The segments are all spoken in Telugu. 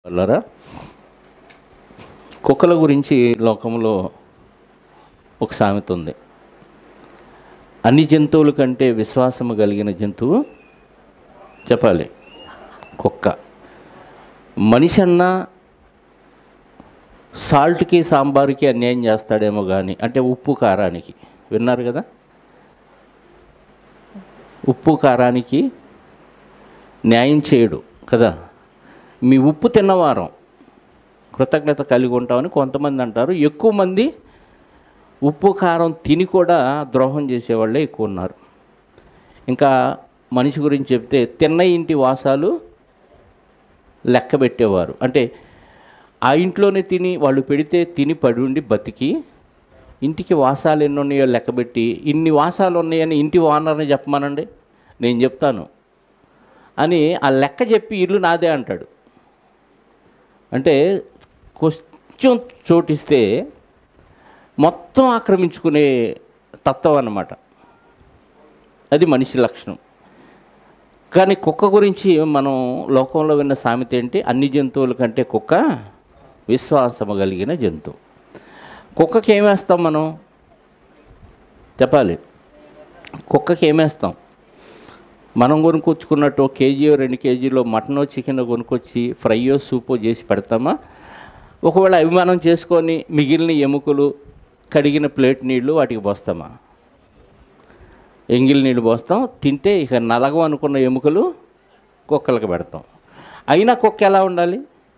వాళ్ళరా కుక్కల గురించి లోకంలో ఒక సామెత ఉంది అన్ని జంతువుల కంటే విశ్వాసము కలిగిన జంతువు చెప్పాలి కుక్క మనిషి అన్నా సాల్ట్కి సాంబార్కి అన్యాయం చేస్తాడేమో కానీ అంటే ఉప్పు కారానికి విన్నారు కదా ఉప్పు కారానికి న్యాయం చేయడు కదా మీ ఉప్పు తిన్నవారం కృతజ్ఞత కలిగి ఉంటామని కొంతమంది అంటారు ఎక్కువ మంది ఉప్పు కారం తిని కూడా ద్రోహం చేసేవాళ్ళే ఎక్కువ ఉన్నారు ఇంకా మనిషి గురించి చెప్తే తిన్న ఇంటి వాసాలు లెక్క పెట్టేవారు అంటే ఆ ఇంట్లోనే తిని వాళ్ళు పెడితే తిని పడి ఉండి బతికి ఇంటికి వాసాలు ఎన్ని ఉన్నాయో లెక్కబెట్టి ఇన్ని వాసాలు ఉన్నాయని ఇంటి ఓనర్ని చెప్పమనండి నేను చెప్తాను అని ఆ లెక్క చెప్పి ఇల్లు నాదే అంటాడు అంటే కొంచెం చోటిస్తే మొత్తం ఆక్రమించుకునే తత్వం అన్నమాట అది మనిషి లక్షణం కానీ కుక్క గురించి మనం లోకంలో విన్న సామెత ఏంటి అన్ని జంతువుల కంటే కుక్క విశ్వాసము కలిగిన జంతువు కుక్కకి ఏమేస్తాం మనం చెప్పాలి కుక్కకి ఏమేస్తాం మనం కొనుక్కొచ్చుకున్నట్టు ఒక కేజీ రెండు కేజీలో మటనో చికెన్ కొనుక్కొచ్చి ఫ్రైయో సూపో చేసి పెడతామా ఒకవేళ అభిమానం చేసుకొని మిగిలిన ఎముకలు కడిగిన ప్లేట్ నీళ్లు వాటికి పోస్తామా ఎంగిల్ నీళ్ళు పోస్తాం తింటే ఇక నలగం అనుకున్న ఎముకలు కుక్కలకు పెడతాం అయినా కుక్క ఎలా ఉండాలి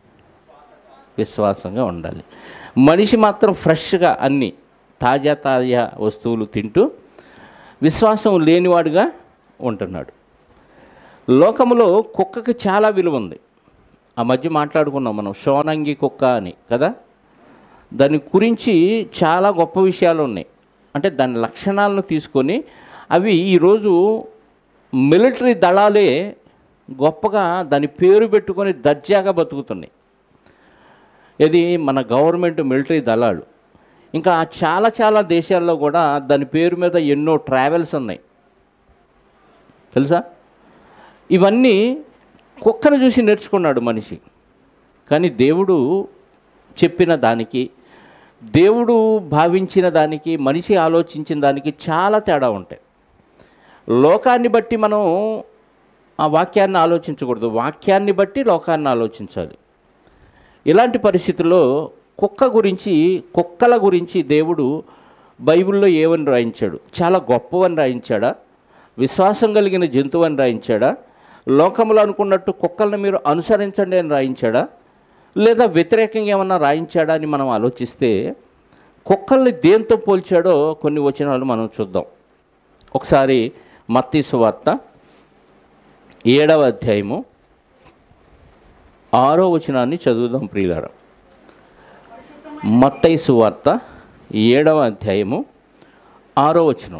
విశ్వాసంగా ఉండాలి మనిషి మాత్రం ఫ్రెష్గా అన్ని తాజా తాజా వస్తువులు తింటూ విశ్వాసం లేనివాడుగా ఉంటున్నాడు లోకములో కుక్కకి చాలా విలువ ఉంది ఆ మధ్య మాట్లాడుకున్నాం మనం షోనంగి కుక్క అని కదా దాని గురించి చాలా గొప్ప విషయాలు ఉన్నాయి అంటే దాని లక్షణాలను తీసుకొని అవి ఈరోజు మిలిటరీ దళాలే గొప్పగా దాని పేరు పెట్టుకొని దర్జాగా బతుకుతున్నాయి ఇది మన గవర్నమెంట్ మిలిటరీ దళాలు ఇంకా చాలా చాలా దేశాల్లో కూడా దాని పేరు మీద ఎన్నో ట్రావెల్స్ ఉన్నాయి తెలుసా ఇవన్నీ కుక్కను చూసి నేర్చుకున్నాడు మనిషి కానీ దేవుడు చెప్పిన దానికి దేవుడు భావించిన దానికి మనిషి ఆలోచించిన దానికి చాలా తేడా ఉంటాయి లోకాన్ని బట్టి మనం ఆ వాక్యాన్ని ఆలోచించకూడదు వాక్యాన్ని బట్టి లోకాన్ని ఆలోచించాలి ఇలాంటి పరిస్థితుల్లో కుక్క గురించి కుక్కల గురించి దేవుడు బైబిల్లో ఏమని రాయించాడు చాలా గొప్పవని రాయించాడా విశ్వాసం కలిగిన జంతువు అని రాయించాడా లోకంలో అనుకున్నట్టు కుక్కలను మీరు అనుసరించండి అని రాయించాడా లేదా వ్యతిరేకంగా ఏమన్నా రాయించాడా అని మనం ఆలోచిస్తే కుక్కల్ని దేంతో పోల్చాడో కొన్ని వచనాలు మనం చూద్దాం ఒకసారి మత్తీసు వార్త ఏడవ అధ్యాయము ఆరో వచనాన్ని చదువుదాం ప్రియులారా మత్తైసు వార్త ఏడవ అధ్యాయము ఆరో వచనం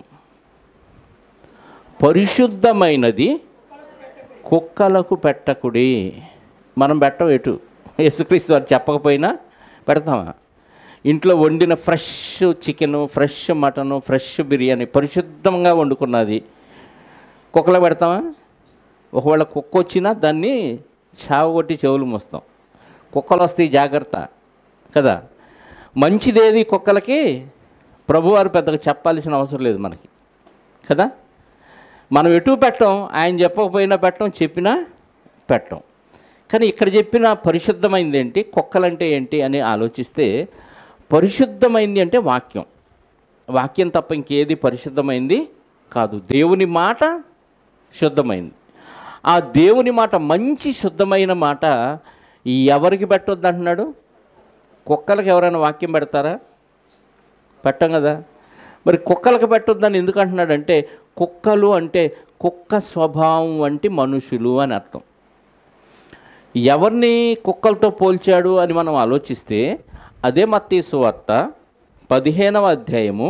పరిశుద్ధమైనది కుక్కలకు పెట్టకుడి మనం పెట్టం ఎటు యేసుక్రీస్తు వారు చెప్పకపోయినా పెడతామా ఇంట్లో వండిన fresh chicken fresh mutton fresh biryani పరిశుద్ధంగా వండుకున్నది కుక్కలో పెడతామా ఒకవేళ కుక్క వచ్చినా దాన్ని చావగొట్టి చెవులు మోస్తాం కుక్కలు వస్తాయి జాగ్రత్త కదా మంచిదేది కుక్కలకి ప్రభువారు పెద్దగా చెప్పాల్సిన అవసరం లేదు మనకి కదా మనం ఎటు పెట్టం ఆయన చెప్పకపోయినా పెట్టం చెప్పినా పెట్టం కానీ ఇక్కడ చెప్పిన పరిశుద్ధమైంది ఏంటి కుక్కలంటే ఏంటి అని ఆలోచిస్తే పరిశుద్ధమైంది అంటే వాక్యం వాక్యం తప్ప ఇంకేది పరిశుద్ధమైంది కాదు దేవుని మాట శుద్ధమైంది ఆ దేవుని మాట మంచి శుద్ధమైన మాట ఎవరికి పెట్టొద్దు అంటున్నాడు కుక్కలకు ఎవరైనా వాక్యం పెడతారా పెట్టం కదా మరి కుక్కలకు పెట్టొద్దని ఎందుకు అంటున్నాడంటే కుక్కలు అంటే కుక్క స్వభావం వంటి మనుషులు అని అర్థం ఎవరిని కుక్కలతో పోల్చాడు అని మనం ఆలోచిస్తే అదే మత్తీసు వార్త పదిహేనవ అధ్యాయము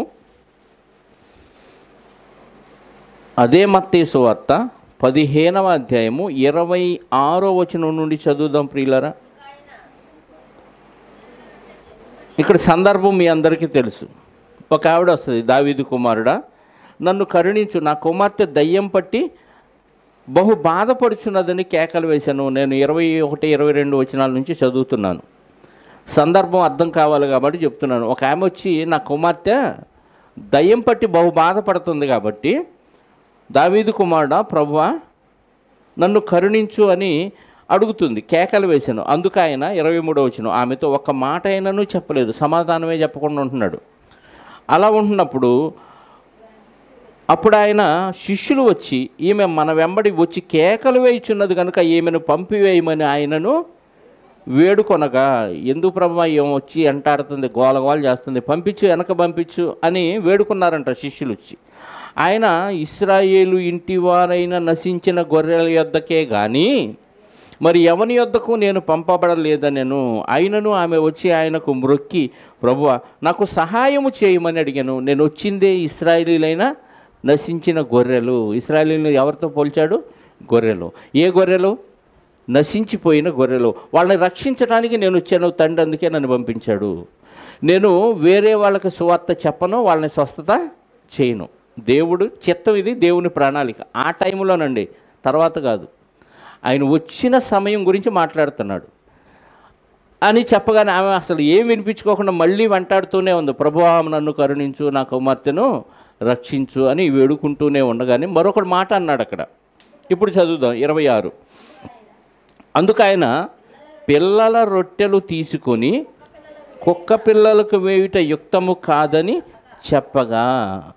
అదే మత్తీసు వార్త పదిహేనవ అధ్యాయము ఇరవై ఆరో వచనం నుండి చదువుదాం ప్రియులరా ఇక్కడ సందర్భం మీ అందరికీ తెలుసు ఒక ఆవిడ వస్తుంది దావీదు కుమారుడా నన్ను కరుణించు నా కుమార్తె దయ్యం పట్టి బహు బాధపడుచున్నదని కేకలు వేశాను నేను ఇరవై ఒకటి ఇరవై రెండు వచనాల నుంచి చదువుతున్నాను సందర్భం అర్థం కావాలి కాబట్టి చెప్తున్నాను ఒక ఆమె వచ్చి నా కుమార్తె దయ్యం పట్టి బహు బాధపడుతుంది కాబట్టి దావీదు కుమారుడా ప్రభువా నన్ను కరుణించు అని అడుగుతుంది కేకలు వేశాను అందుకు ఆయన ఇరవై మూడో వచ్చిన ఆమెతో ఒక్క మాట అయినను చెప్పలేదు సమాధానమే చెప్పకుండా ఉంటున్నాడు అలా ఉంటున్నప్పుడు అప్పుడు ఆయన శిష్యులు వచ్చి ఈమె మన వెంబడి వచ్చి కేకలు వేయుచున్నది కనుక ఈమెను పంపివేయమని ఆయనను వేడుకొనగా ఎందుకు ప్రభు ఏం వచ్చి ఎంటాడుతుంది గోలగోల చేస్తుంది పంపించు వెనక పంపించు అని వేడుకున్నారంట శిష్యులు వచ్చి ఆయన ఇస్రాయేలు ఇంటి వారైన నశించిన గొర్రెల యొద్దకే కానీ మరి ఎవని యొద్దకు నేను పంపబడలేదనెను అయినను ఆమె వచ్చి ఆయనకు మ్రొక్కి ప్రభువ నాకు సహాయము చేయమని అడిగాను నేను వచ్చిందే ఇస్రాయేలీలైన నశించిన గొర్రెలు ఇస్రాయేలీలు ఎవరితో పోల్చాడు గొర్రెలు ఏ గొర్రెలు నశించిపోయిన గొర్రెలు వాళ్ళని రక్షించడానికి నేను వచ్చాను తండ్రి అందుకే నన్ను పంపించాడు నేను వేరే వాళ్ళకి సువార్త చెప్పను వాళ్ళని స్వస్థత చేయను దేవుడు చిత్తం ఇది దేవుని ప్రణాళిక ఆ టైంలోనండి తర్వాత కాదు ఆయన వచ్చిన సమయం గురించి మాట్లాడుతున్నాడు అని చెప్పగానే ఆమె అసలు ఏం వినిపించుకోకుండా మళ్ళీ వెంటాడుతూనే ఉంది ప్రభు నన్ను కరుణించు నా కుమార్తెను రక్షించు అని వేడుకుంటూనే ఉండగానే మరొకటి మాట అన్నాడు అక్కడ ఇప్పుడు చదువుదాం ఇరవై ఆరు అందుకు ఆయన పిల్లల రొట్టెలు తీసుకొని కుక్క పిల్లలకు వేయుట యుక్తము కాదని చెప్పగా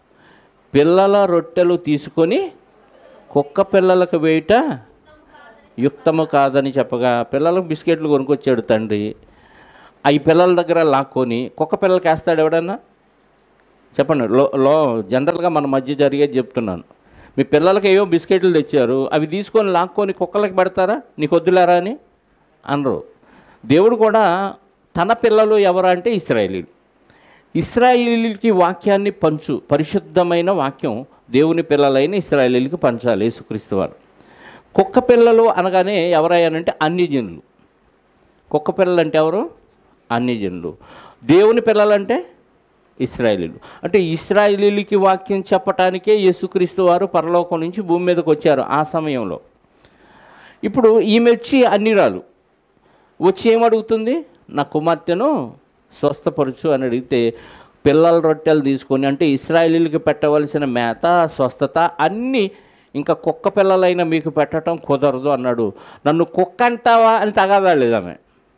పిల్లల రొట్టెలు తీసుకొని కుక్క పిల్లలకు వేయుట యుక్తము కాదని చెప్పగా పిల్లలకు బిస్కెట్లు కొనుక్కొచ్చాడు తండ్రి అవి పిల్లల దగ్గర లాక్కొని కుక్క పిల్లలకి వేస్తాడు ఎవడన్నా చెప్పండి లో లో జనరల్గా మన మధ్య జరిగేది చెప్తున్నాను మీ పిల్లలకి ఏవో బిస్కెట్లు తెచ్చారు అవి తీసుకొని లాక్కొని కుక్కలకి పెడతారా నీకు వద్దులేరా అని అనరు దేవుడు కూడా తన పిల్లలు ఎవరా అంటే ఇస్రాయేలీలు ఇస్రాయేలీలకి వాక్యాన్ని పంచు పరిశుద్ధమైన వాక్యం దేవుని పిల్లలైన ఇస్రాయేలీలకి పంచాలి యేసుక్రీస్తు వారు కుక్క పిల్లలు అనగానే ఎవరయ్యానంటే అన్ని జనులు కుక్క పిల్లలు అంటే ఎవరు అన్ని జనులు దేవుని పిల్లలంటే ఇస్రాయేలీలు అంటే ఇస్రాయేలీలకి వాక్యం చెప్పటానికే యేసుక్రీస్తు వారు పరలోకం నుంచి భూమి మీదకి వచ్చారు ఆ సమయంలో ఇప్పుడు ఈమె వచ్చి అన్నిరాలు వచ్చి ఏమడుగుతుంది నా కుమార్తెను స్వస్థపరచు అని అడిగితే పిల్లల రొట్టెలు తీసుకొని అంటే ఇస్రాయేలీలకి పెట్టవలసిన మేత స్వస్థత అన్నీ ఇంకా కుక్క పిల్లలైన మీకు పెట్టడం కుదరదు అన్నాడు నన్ను కుక్క అంటావా అని తగాదాలేదు ఆమె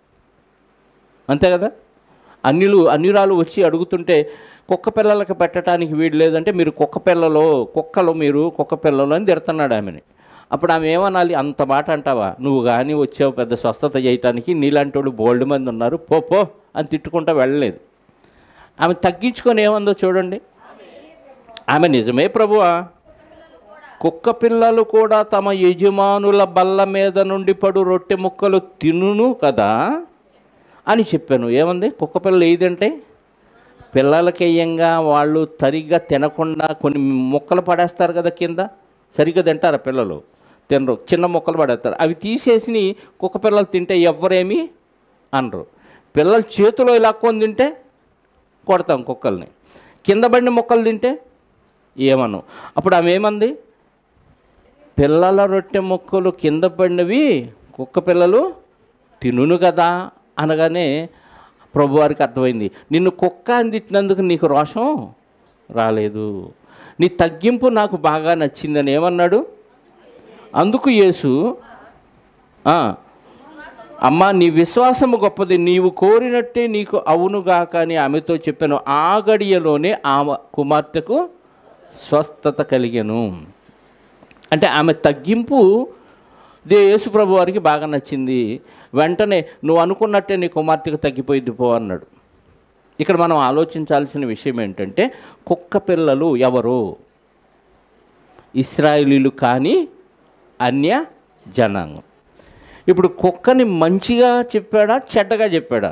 అంతే కదా అన్నిలు అన్నిరాలు వచ్చి అడుగుతుంటే కుక్క పిల్లలకి పెట్టడానికి వీడు లేదంటే మీరు కుక్క పిల్లలో కుక్కలు మీరు కుక్క పిల్లలు అని తిడుతున్నాడు ఆమెని అప్పుడు ఆమె ఏమనాలి అంత మాట అంటావా నువ్వు కానీ వచ్చావు పెద్ద స్వస్థత చేయటానికి నీలాంటి వాళ్ళు బోల్డ్ మంది ఉన్నారు పో పో అని తిట్టుకుంటా వెళ్ళలేదు ఆమె తగ్గించుకొని ఏమందో చూడండి ఆమె నిజమే ప్రభువా కుక్క పిల్లలు కూడా తమ యజమానుల బల్ల మీద నుండి పడు రొట్టె ముక్కలు తినును కదా అని చెప్పాను ఏముంది కుక్క పిల్లలు ఏదంటే పిల్లలకి వేయంగా వాళ్ళు సరిగ్గా తినకుండా కొన్ని ముక్కలు పడేస్తారు కదా కింద సరిగ్గా తింటారా పిల్లలు తినరు చిన్న ముక్కలు పడేస్తారు అవి తీసేసి కుక్క పిల్లలు తింటే ఎవరేమి అనరు పిల్లలు చేతిలో లాక్కొని తింటే కొడతాం కుక్కల్ని కింద పడిన మొక్కలు తింటే ఏమను అప్పుడు ఆమె ఏమంది పిల్లల రొట్టె ముక్కలు కింద పడినవి కుక్క పిల్లలు తినును కదా అనగానే ప్రభువారికి అర్థమైంది నిన్ను కుక్క అని తిట్టినందుకు నీకు రోషం రాలేదు నీ తగ్గింపు నాకు బాగా నచ్చిందని ఏమన్నాడు అందుకు యేసు "ఆ, అమ్మా నీ విశ్వాసము గొప్పది నీవు కోరినట్టే నీకు అవునుగాక అని ఆమెతో చెప్పాను ఆ గడియలోనే ఆమె కుమార్తెకు స్వస్థత కలిగెను అంటే ఆమె తగ్గింపు దే యేసుప్రభు వారికి బాగా నచ్చింది వెంటనే నువ్వు అనుకున్నట్టే నీ కుమార్తెకు తగ్గిపోయింది పో అన్నాడు ఇక్కడ మనం ఆలోచించాల్సిన విషయం ఏంటంటే కుక్క పిల్లలు ఎవరు ఇస్రాయేలీలు కానీ అన్య జనాంగం ఇప్పుడు కుక్కని మంచిగా చెప్పాడా చెడ్డగా చెప్పాడా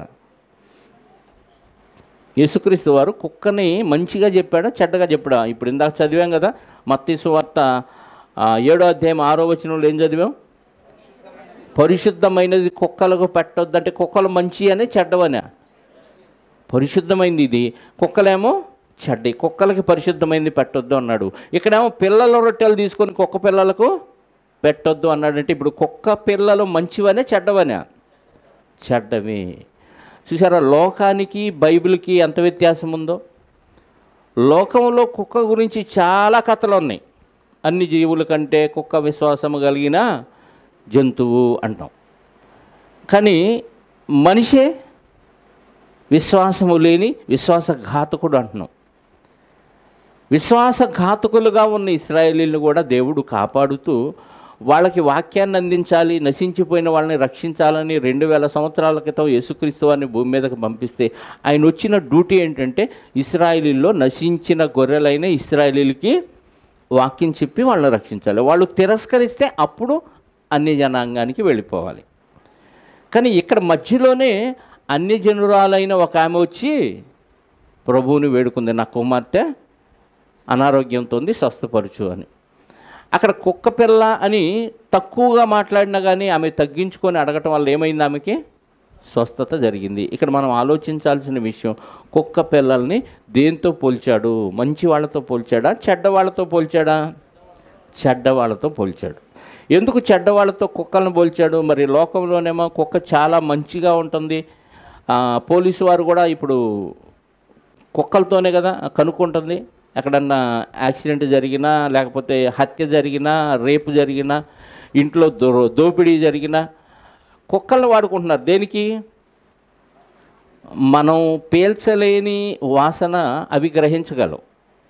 యేసుక్రీస్తు వారు కుక్కని మంచిగా చెప్పాడా చెడ్డగా చెప్పాడా ఇప్పుడు ఇందాక చదివాం కదా మత్తి సువార్త ఆ, ఏడో అధ్యాయం ఆరో వచనంలో ఏం చదివాం పరిశుద్ధమైనది కుక్కలకు పెట్టొద్దంటే కుక్కలు మంచి అనే చెడ్డవనే పరిశుద్ధమైంది ఇది కుక్కలేమో చెడ్డి కుక్కలకి పరిశుద్ధమైంది పెట్టొద్దు అన్నాడు ఇక్కడేమో పిల్లల రొట్టెలు తీసుకొని కుక్క పిల్లలకు పెట్టొద్దు అన్నాడంటే ఇప్పుడు కుక్క పిల్లలు మంచివనే చెడ్డవనే చెడ్డవి చూసారా లోకానికి బైబిల్కి ఎంత వ్యత్యాసం ఉందో లోకంలో కుక్క గురించి చాలా కథలు ఉన్నాయి అన్ని జీవుల కంటే కుక్క విశ్వాసము కలిగిన జంతువు అంటాం కానీ మనిషే విశ్వాసము లేని విశ్వాసఘాతకుడు అంటున్నాం విశ్వాసఘాతకులుగా ఉన్న ఇస్రాయేలీలను కూడా దేవుడు కాపాడుతూ వాళ్ళకి వాక్యాన్ని అందించాలి నశించిపోయిన వాళ్ళని రక్షించాలని రెండు వేల సంవత్సరాల క్రితం యేసుక్రీస్తు వారిని భూమి మీదకి పంపిస్తే ఆయన వచ్చిన డ్యూటీ ఏంటంటే ఇస్రాయేలీల్లో నశించిన గొర్రెలైన ఇస్రాయేలీలకి వాక్యం చెప్పి వాళ్ళని రక్షించాలి వాళ్ళు తిరస్కరిస్తే అప్పుడు అన్య జనాంగానికి వెళ్ళిపోవాలి కానీ ఇక్కడ మధ్యలోనే అన్య జనురాలైన ఒక ఆమె వచ్చి ప్రభువుని వేడుకుంది నా కుమార్తె అనారోగ్యంతో ఉంది స్వస్థపరచు అని అక్కడ కుక్క పిల్ల అని తక్కువగా మాట్లాడినా కానీ ఆమె తగ్గించుకొని అడగటం వల్ల ఏమైంది ఆమెకి స్వస్థత జరిగింది ఇక్కడ మనం ఆలోచించాల్సిన విషయం కుక్క పిల్లల్ని దేంతో పోల్చాడు మంచి వాళ్ళతో పోల్చాడా చెడ్డ వాళ్ళతో పోల్చాడా చెడ్డ వాళ్ళతో పోల్చాడు ఎందుకు చెడ్డ వాళ్ళతో కుక్కలను పోల్చాడు మరి లోకంలోనేమో కుక్క చాలా మంచిగా ఉంటుంది ఆ, పోలీసు వారు కూడా ఇప్పుడు కుక్కలతోనే కదా కనుక్కుంటుంది ఎక్కడన్నా యాక్సిడెంట్ జరిగినా లేకపోతే హత్య జరిగినా రేపు జరిగినా ఇంట్లో దో దోపిడీ జరిగినా కుక్కలను వాడుకుంటున్నారు దేనికి మనం పీల్చలేని వాసన అవి గ్రహించగలవు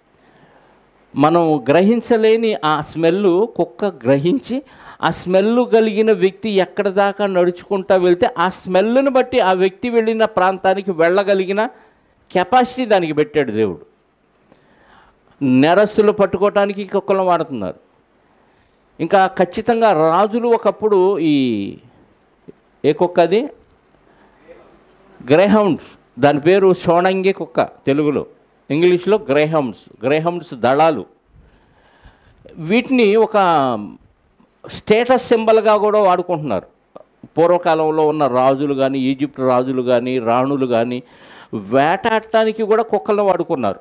మనం గ్రహించలేని ఆ స్మెల్ కుక్క గ్రహించి ఆ స్మెల్ కలిగిన వ్యక్తి ఎక్కడ దాకా నడుచుకుంటా వెళ్తే ఆ స్మెల్ను బట్టి ఆ వ్యక్తి వెళ్ళిన ప్రాంతానికి వెళ్ళగలిగిన కెపాసిటీ దానికి పెట్టాడు దేవుడు నెరస్తులు పట్టుకోవటానికి కుక్కలను వాడుతున్నారు ఇంకా ఖచ్చితంగా రాజులు ఒకప్పుడు ఈ ఏ కుక్క అది గ్రేహౌండ్స్ దాని పేరు షోణంగి కుక్క తెలుగులో ఇంగ్లీష్లో గ్రేహౌండ్స్ గ్రేహౌండ్స్ దళాలు వీటిని ఒక స్టేటస్ సింబల్గా కూడా వాడుకుంటున్నారు పూర్వకాలంలో ఉన్న రాజులు కానీ ఈజిప్ట్ రాజులు కానీ రాణులు కానీ వేటాడటానికి కూడా కుక్కలను వాడుకున్నారు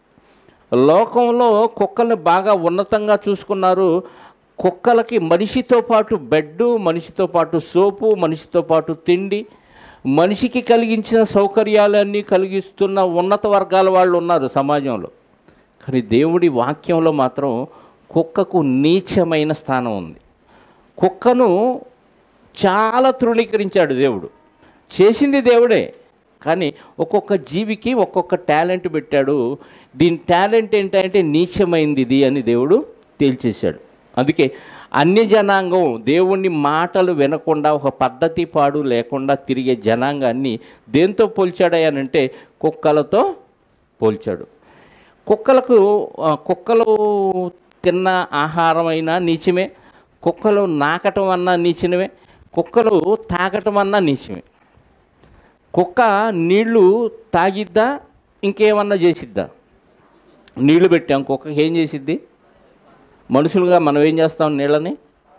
లోకంలో కుక్కల్ని బాగా ఉన్నతంగా చూసుకున్నారు కుక్కలకి మనిషితో పాటు బెడ్ మనిషితో పాటు సోపు మనిషితో పాటు తిండి మనిషికి కలిగించిన సౌకర్యాలన్నీ కలిగిస్తున్న ఉన్నత వర్గాల వాళ్ళు ఉన్నారు సమాజంలో కానీ దేవుడి వాక్యంలో మాత్రం కుక్కకు నీచమైన స్థానం ఉంది కుక్కను చాలా తృణీకరించాడు దేవుడు చేసింది దేవుడే కానీ ఒక్కొక్క జీవికి ఒక్కొక్క టాలెంట్ పెట్టాడు దీని టాలెంట్ ఏంటంటే నీచమైంది ఇది అని దేవుడు తేల్చేశాడు అందుకే అన్య జనాంగం దేవుని మాటలు వినకుండా ఒక పద్ధతి పాడు లేకుండా తిరిగే జనాంగాన్ని దేంతో పోల్చాడయ్యానంటే కుక్కలతో పోల్చాడు కుక్కలకు ఆ, కుక్కలు తిన్న ఆహారం అయినా నీచమే కుక్కలు నాకటం అన్నా నీచమే కుక్కలు తాగటం అన్నా నీచమే కుక్క నీళ్లు తాగిద్దా ఇంకేమన్నా చేసిద్దా నీళ్లు పెట్టాం కుక్కకి ఏం చేసిద్ది మనుషులుగా మనం ఏం చేస్తాం నీళ్ళని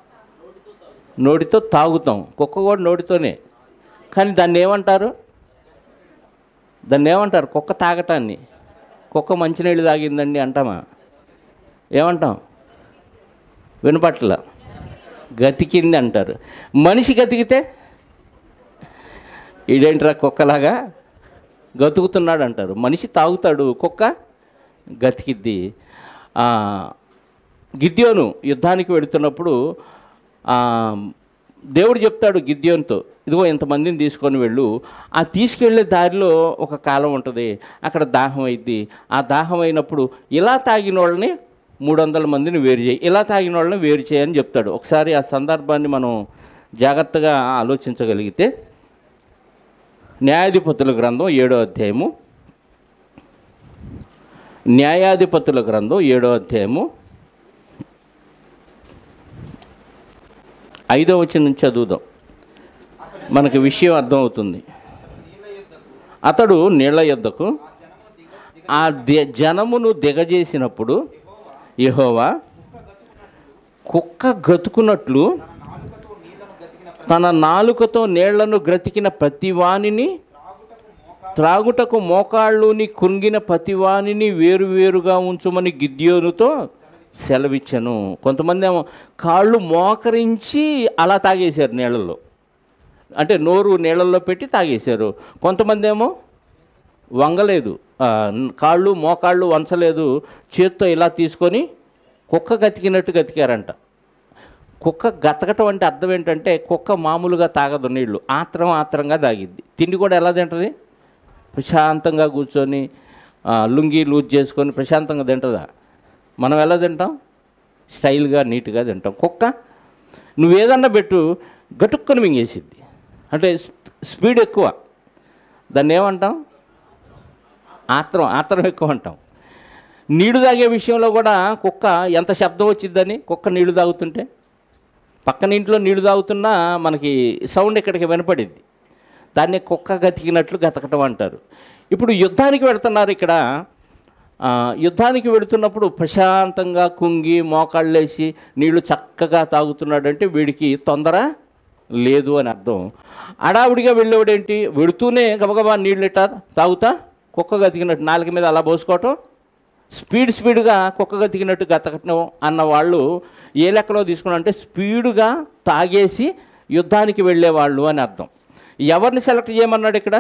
నోటితో తాగుతాం కుక్క కూడా నోటితోనే కానీ దాన్ని ఏమంటారు దాన్ని ఏమంటారు కుక్క తాగటాన్ని కుక్క మంచినీళ్ళు తాగిందండి అంటామా ఏమంటాం వినపట్ల గతికింది అంటారు మనిషి గతికితే ఈడేంట్రా కుక్కలాగా గతుకుతున్నాడు అంటారు మనిషి తాగుతాడు కుక్క గతికిద్ది ఆ, గిద్యోను యుద్ధానికి వెళుతున్నప్పుడు ఆ, దేవుడు చెప్తాడు గిద్యోన్తో ఇదిగో ఇంతమందిని తీసుకొని వెళ్ళు ఆ తీసుకెళ్ళే దారిలో ఒక కాలం ఉంటుంది అక్కడ దాహం అయింది ఆ దాహం అయినప్పుడు ఇలా తాగిన వాళ్ళని మూడు వందల మందిని వేరు చేయి ఇలా తాగిన వాళ్ళని వేరు చేయని చెప్తాడు ఒకసారి ఆ సందర్భాన్ని మనం జాగ్రత్తగా ఆలోచించగలిగితే న్యాయాధిపతుల గ్రంథం ఏడో అధ్యాయము న్యాయాధిపతుల గ్రంథం ఏడో అధ్యాయము ఐదో వచ్చిన నుంచి చదువుదాం మనకు విషయం అర్థమవుతుంది అతడు నీళ్ల యొద్దకు ఆ ది- జనమును దిగజేసినప్పుడు యెహోవా కుక్క గతుకున్నట్లు తన నాలుకతో నీళ్లను గ్రతికిన ప్రతివానిని త్రాగుటకు మోకాళ్ళుని కృంగిన ప్రతివానిని వేరువేరుగా ఉంచుమని గిద్యోనుతో సెలవిచ్చను కొంతమంది ఏమో కాళ్ళు మోకరించి అలా తాగేశారు నీళ్ళల్లో అంటే నోరు నీళ్ళల్లో పెట్టి తాగేశారు కొంతమంది ఏమో వంగలేదు ఆ, కాళ్ళు మోకాళ్ళు వంచలేదు చేత్తో ఇలా తీసుకొని కుక్క గతికినట్టు గతికారంట కుక్క గతకటం అంటే అర్థం ఏంటంటే కుక్క మామూలుగా తాగదు నీళ్లు ఆత్రం ఆత్రంగా తాగిద్ది తిండి కూడా ఎలా తింటుంది ప్రశాంతంగా కూర్చొని ఆ, లుంగీ లూజ్ చేసుకొని ప్రశాంతంగా తింటుందా మనం ఎలా తింటాం స్టైల్గా నీట్గా తింటాం కుక్క నువ్వేదన్నా పెట్టు గటుక్కని మింగేసిద్ది అంటే స్పీ- స్పీడ్ ఎక్కువ దాన్ని ఏమంటాం ఆత్రం ఆత్రం ఎక్కువ అంటాం నీళ్లు తాగే విషయంలో కూడా కుక్క ఎంత శబ్దం వచ్చిద్దని కుక్క నీళ్లు తాగుతుంటే పక్కన ఇంట్లో నీళ్లు తాగుతున్నా మనకి సౌండ్ ఇక్కడికి వినపడిద్ది దాన్ని కుక్క గతికినట్లు గతకటం అంటారు ఇప్పుడు యుద్ధానికి వెళుతున్నారు ఇక్కడ ఆ, యుద్ధానికి వెళుతున్నప్పుడు ప్రశాంతంగా కుంగి మోకాళ్ళేసి నీళ్లు చక్కగా తాగుతున్నాడంటే వీడికి తొందర లేదు అని అర్థం అడావుడిగా వెళ్ళేవాడేంటి వెడుతూనే గబగబా నీళ్ళు ఇట్టా తాగుతా కుక్క గతికినట్టు నాలుక మీద అలా పోసుకోవటం స్పీడ్ స్పీడ్గా కుక్క గతికినట్టు గతకటం అన్న వాళ్ళు ఏ లెక్కలో తీసుకున్నా అంటే స్పీడుగా తాగేసి యుద్ధానికి వెళ్ళేవాళ్ళు అని అర్థం ఎవరిని సెలెక్ట్ చేయమన్నాడు ఇక్కడ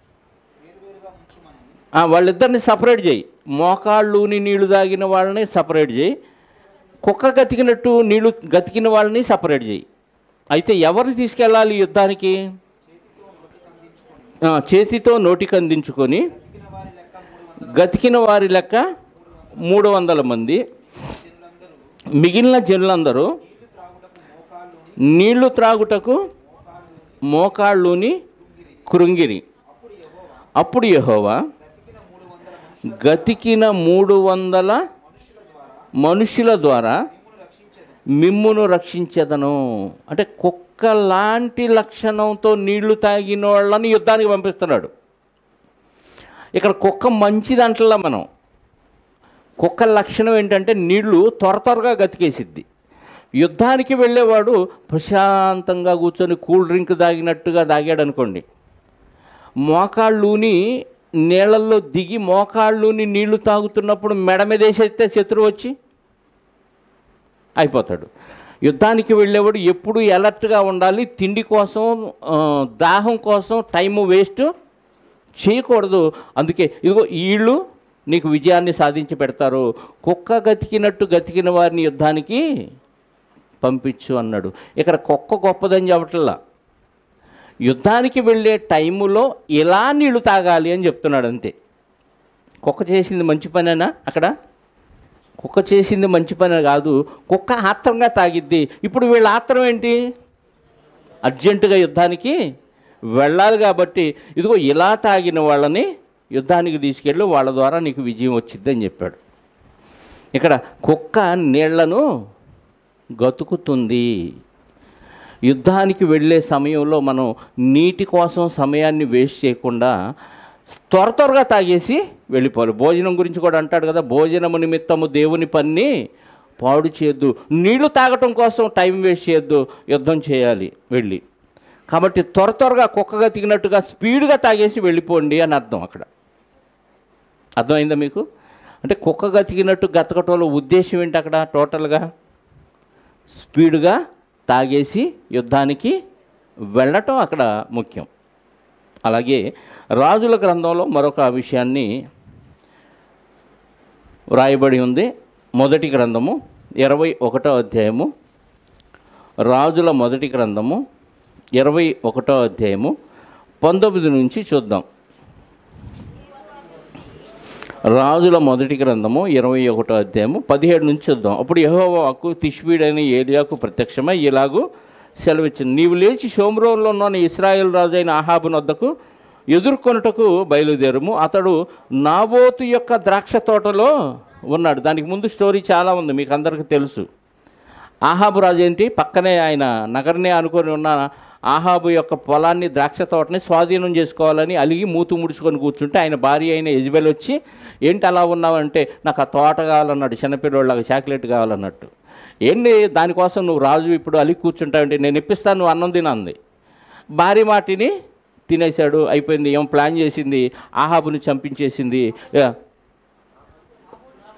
ఆ, వాళ్ళిద్దరిని సపరేట్ చేయి మోకాళ్ళుని నీళ్లు తాగిన వాళ్ళని సపరేట్ చేయి కుక్క గతికినట్టు నీళ్లు గతికిన వాళ్ళని సపరేట్ చేయి అయితే ఎవరిని తీసుకెళ్ళాలి యుద్ధానికి ఆ, చేతితో నోటికి అందించుకొని గతికిన వారి లెక్క మూడు వందల మంది మిగిలిన జనులందరూ నీళ్లు త్రాగుటకు మోకాళ్ళుని కృంగిరి అప్పుడు యెహోవా గతికిన మూడు వందల మనుషుల ద్వారా మిమ్మును రక్షించేదను అంటే కుక్క లాంటి లక్షణంతో నీళ్లు తాగిన వాళ్ళని యుద్ధానికి పంపిస్తున్నాడు ఇక్కడ కుక్క మంచిదంటలా మనం కుక్క లక్షణం ఏంటంటే నీళ్లు త్వర త్వరగా గతికేసిద్ది యుద్ధానికి వెళ్ళేవాడు ప్రశాంతంగా కూర్చొని కూల్ డ్రింక్ తాగినట్టుగా తాగాడు అనుకోండి మోకాళ్ళుని నీళ్ళల్లో దిగి మోకాళ్ళుని నీళ్లు తాగుతున్నప్పుడు మెడ మీద వేసేస్తే శత్రువు వచ్చి అయిపోతాడు యుద్ధానికి వెళ్ళేవాడు ఎప్పుడు ఎలర్ట్గా ఉండాలి తిండి కోసం ఆ, దాహం కోసం టైం వేస్ట్ చేయకూడదు అందుకే ఇదిగో వీళ్ళు నీకు విజయాన్ని సాధించి పెడతారు కుక్క గతికినట్టు గతికిన వారిని యుద్ధానికి పంపించు అన్నాడు ఇక్కడ కుక్క గొప్పదని చెప్పట్లా యుద్ధానికి వెళ్ళే టైములో ఇలా నీళ్లు తాగాలి అని చెప్తున్నాడు అంతే కుక్క చేసింది మంచి పనేనా అక్కడ కుక్క చేసింది మంచి పని కాదు కుక్క ఆత్రంగా తాగిద్ది ఇప్పుడు వీళ్ళ ఆత్రం ఏంటి అర్జెంటుగా యుద్ధానికి వెళ్ళాలి కాబట్టి ఇదిగో ఇలా తాగిన వాళ్ళని యుద్ధానికి తీసుకెళ్ళి వాళ్ళ ద్వారా నీకు విజయం వచ్చింది అని చెప్పాడు ఇక్కడ కుక్క నీళ్లను గతుకుతుంది యుద్ధానికి వెళ్ళే సమయంలో మనం నీటి కోసం సమయాన్ని వేస్ట్ చేయకుండా త్వర త్వరగా తాగేసి వెళ్ళిపోవాలి భోజనం గురించి కూడా అంటాడు కదా భోజనము నిమిత్తము దేవుని పన్ని పాడు చేయొద్దు నీళ్లు తాగటం కోసం టైం వేస్ట్ చేయొద్దు యుద్ధం చేయాలి వెళ్ళి కాబట్టి త్వర త్వరగా కుక్కగా తిగినట్టుగా స్పీడ్గా తాగేసి వెళ్ళిపోండి అని అర్థం అక్కడ అర్థమైందా మీకు అంటే కుక్కగా తిగినట్టు గతకటంలో ఉద్దేశం ఏంటి అక్కడ టోటల్గా స్పీడ్గా తాగేసి యుద్ధానికి వెళ్ళటం అక్కడ ముఖ్యం అలాగే రాజుల గ్రంథంలో మరొక విషయాన్ని వ్రాయబడి ఉంది మొదటి గ్రంథము ఇరవై ఒకటో అధ్యాయము రాజుల మొదటి గ్రంథము ఇరవై ఒకటో అధ్యాయము పంతొమ్మిది నుంచి చూద్దాం రాజుల మొదటి గ్రంథము ఇరవై ఒకటో అధ్యాయము పదిహేడు నుంచి చూద్దాం అప్పుడు యహోవాకు తిష్వీడైన ఏలియాకు ప్రత్యక్షమై ఇలాగూ సెలవిచ్చింది నీవు లేచి షోమ్రోన్లో ఉన్న ఇస్రాయేల్ రాజు అయిన ఆహాబు వద్దకు ఎదుర్కొనుటకు బయలుదేరుము అతడు నాబోతు యొక్క ద్రాక్ష తోటలో ఉన్నాడు దానికి ముందు స్టోరీ చాలా ఉంది మీకు అందరికీ తెలుసు ఆహాబు రాజు ఏంటి పక్కనే ఆయన నగరనే అనుకొని ఉన్న ఆహాబు యొక్క పొలాన్ని ద్రాక్ష తోటని స్వాధీనం చేసుకోవాలని అలిగి మూతు ముడుచుకొని కూర్చుంటే ఆయన భార్య అయిన యజ్బెల్ వచ్చి ఏంటి అలా ఉన్నావంటే నాకు ఆ తోట కావాలన్నాడు చిన్నపిల్లవాళ్ళకి చాక్లెట్ కావాలన్నట్టు ఏంటి దానికోసం నువ్వు రాజు ఇప్పుడు అలిగి కూర్చుంటావంటే నేను ఇప్పిస్తాను నువ్వు అన్నం తినంది భార్య మాటిని తినేశాడు అయిపోయింది ఏం ప్లాన్ చేసింది ఆహాబుని చంపించేసింది ఏ,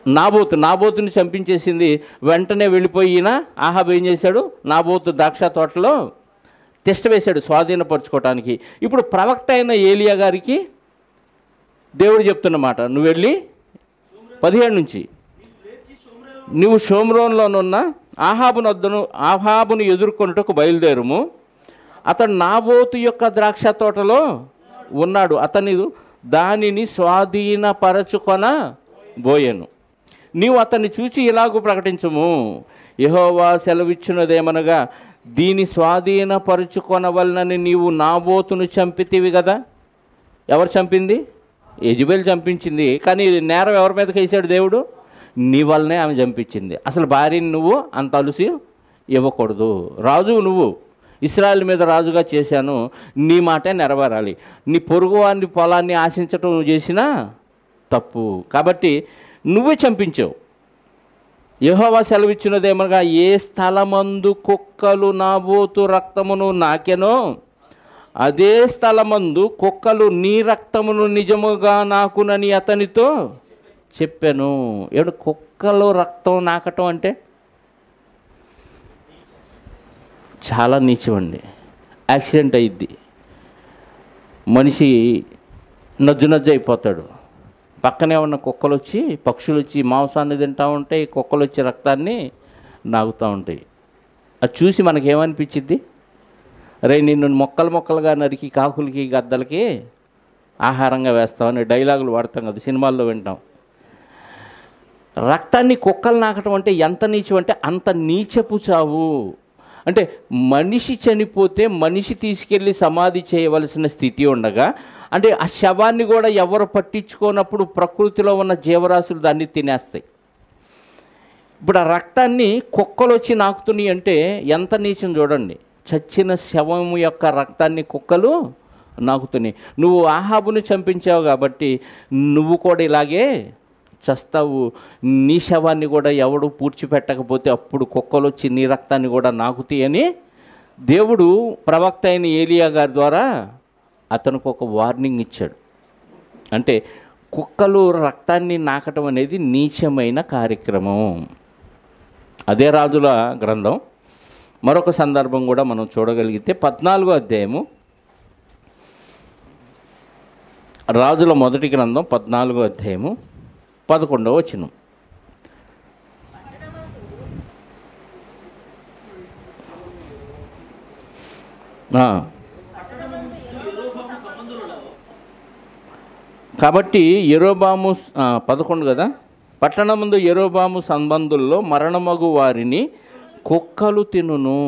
నాబోతు నాబోతుని చంపించేసింది వెంటనే వెళ్ళిపోయిన ఆహాబ్ ఏం చేశాడు నాబోతు ద్రాక్ష తోటలో తిష్ట వేశాడు స్వాధీనపరచుకోవటానికి ఇప్పుడు ప్రవక్త అయిన ఏలియా గారికి దేవుడు చెప్తున్నమాట నువ్వు వెళ్ళి పదిహేడు నుంచి నువ్వు షోమ్రోన్లోనున్న ఆహాబును వద్దను ఆహాబును ఎదుర్కొనుటకు బయలుదేరుము అతడు నాబోతు యొక్క ద్రాక్ష తోటలో ఉన్నాడు అతని దానిని స్వాధీనపరచుకొన బోయెను నీవు అతన్ని చూచి ఇలాగూ ప్రకటించము యెహోవా సెలవిచ్చినదేమనగా దీని స్వాధీనపరుచుకొనవలనని నీవు నాబోతును చంపితివి కదా ఎవరు చంపింది యజుబేల్ చంపించింది కానీ ఇది నేరం ఎవరి మీదకి వేసాడు దేవుడు నీ వల్లనే ఆమె చంపించింది అసలు భార్యని నువ్వు అంత అలుసి ఇవ్వకూడదు రాజు నువ్వు ఇస్రాయల్ మీద రాజుగా చేశాను నీ మాటే నెరవేరాలి నీ పొరుగువాని పొలాన్ని ఆశించటం నువ్వు చేసినా తప్పు కాబట్టి నువ్వే చంపించావు యెహోవా సెలవిచ్చినదేమనగా ఏ స్థలమందు కుక్కలు నాబోతు రక్తమును నాకెనో అదే స్థలమందు కుక్కలు నీ రక్తమును నిజముగా నాకునని అతనితో చెప్పాను ఏడు కుక్కలు రక్తం నాకటం అంటే చాలా నీచమండి యాక్సిడెంట్ అయ్యిద్ది మనిషి నజ్జు నజ్జు అయిపోతాడు పక్కనే ఉన్న కుక్కలు వచ్చి పక్షులు వచ్చి మాంసాన్ని తింటూ ఉంటాయి కుక్కలు వచ్చి రక్తాన్ని నాగుతూ ఉంటాయి అది చూసి మనకేమనిపించిద్ది రే నిన్ను మొక్కలు మొక్కలుగా నరికి కాకులకి గద్దలకి ఆహారంగా వేస్తామని డైలాగులు వాడతాం కదా సినిమాల్లో వింటాం రక్తాన్ని కుక్కలు నాకటం అంటే ఎంత నీచం అంటే అంత నీచపు చావు అంటే మనిషి చనిపోతే మనిషి తీసుకెళ్ళి సమాధి చేయవలసిన స్థితి ఉండగా అంటే ఆ శవాన్ని కూడా ఎవరు పట్టించుకోనప్పుడు ప్రకృతిలో ఉన్న జీవరాశులు దాన్ని తినేస్తాయి ఇప్పుడు ఆ రక్తాన్ని కుక్కలు వచ్చి నాకుతున్నాయి అంటే ఎంత నీచం చూడండి చచ్చిన శవం యొక్క రక్తాన్ని కుక్కలు నాకుతున్నాయి నువ్వు ఆహాబుని చంపించావు కాబట్టి నువ్వు కూడా ఇలాగే చస్తావు నీ శవాన్ని కూడా ఎవడు పూడ్చిపెట్టకపోతే అప్పుడు కుక్కలు వచ్చి నీ రక్తాన్ని కూడా నాకుతాయి అని దేవుడు ప్రవక్త అయిన ఏలియా గారి ద్వారా అతనికి ఒక వార్నింగ్ ఇచ్చాడు అంటే కుక్కలు రక్తాన్ని నాకటం అనేది నీచమైన కార్యక్రమం అదే రాజుల గ్రంథం మరొక సందర్భం కూడా మనం చూడగలిగితే పద్నాలుగో అధ్యాయము రాజుల మొదటి గ్రంథం పద్నాలుగో అధ్యాయము పదకొండవ వచనం ఆ. కాబట్టి ఎరోబాము ఆ, పదకొండు కదా పట్టణముందు ఎరోబాము సంబంధుల్లో మరణమగు వారిని కుక్కలు తినును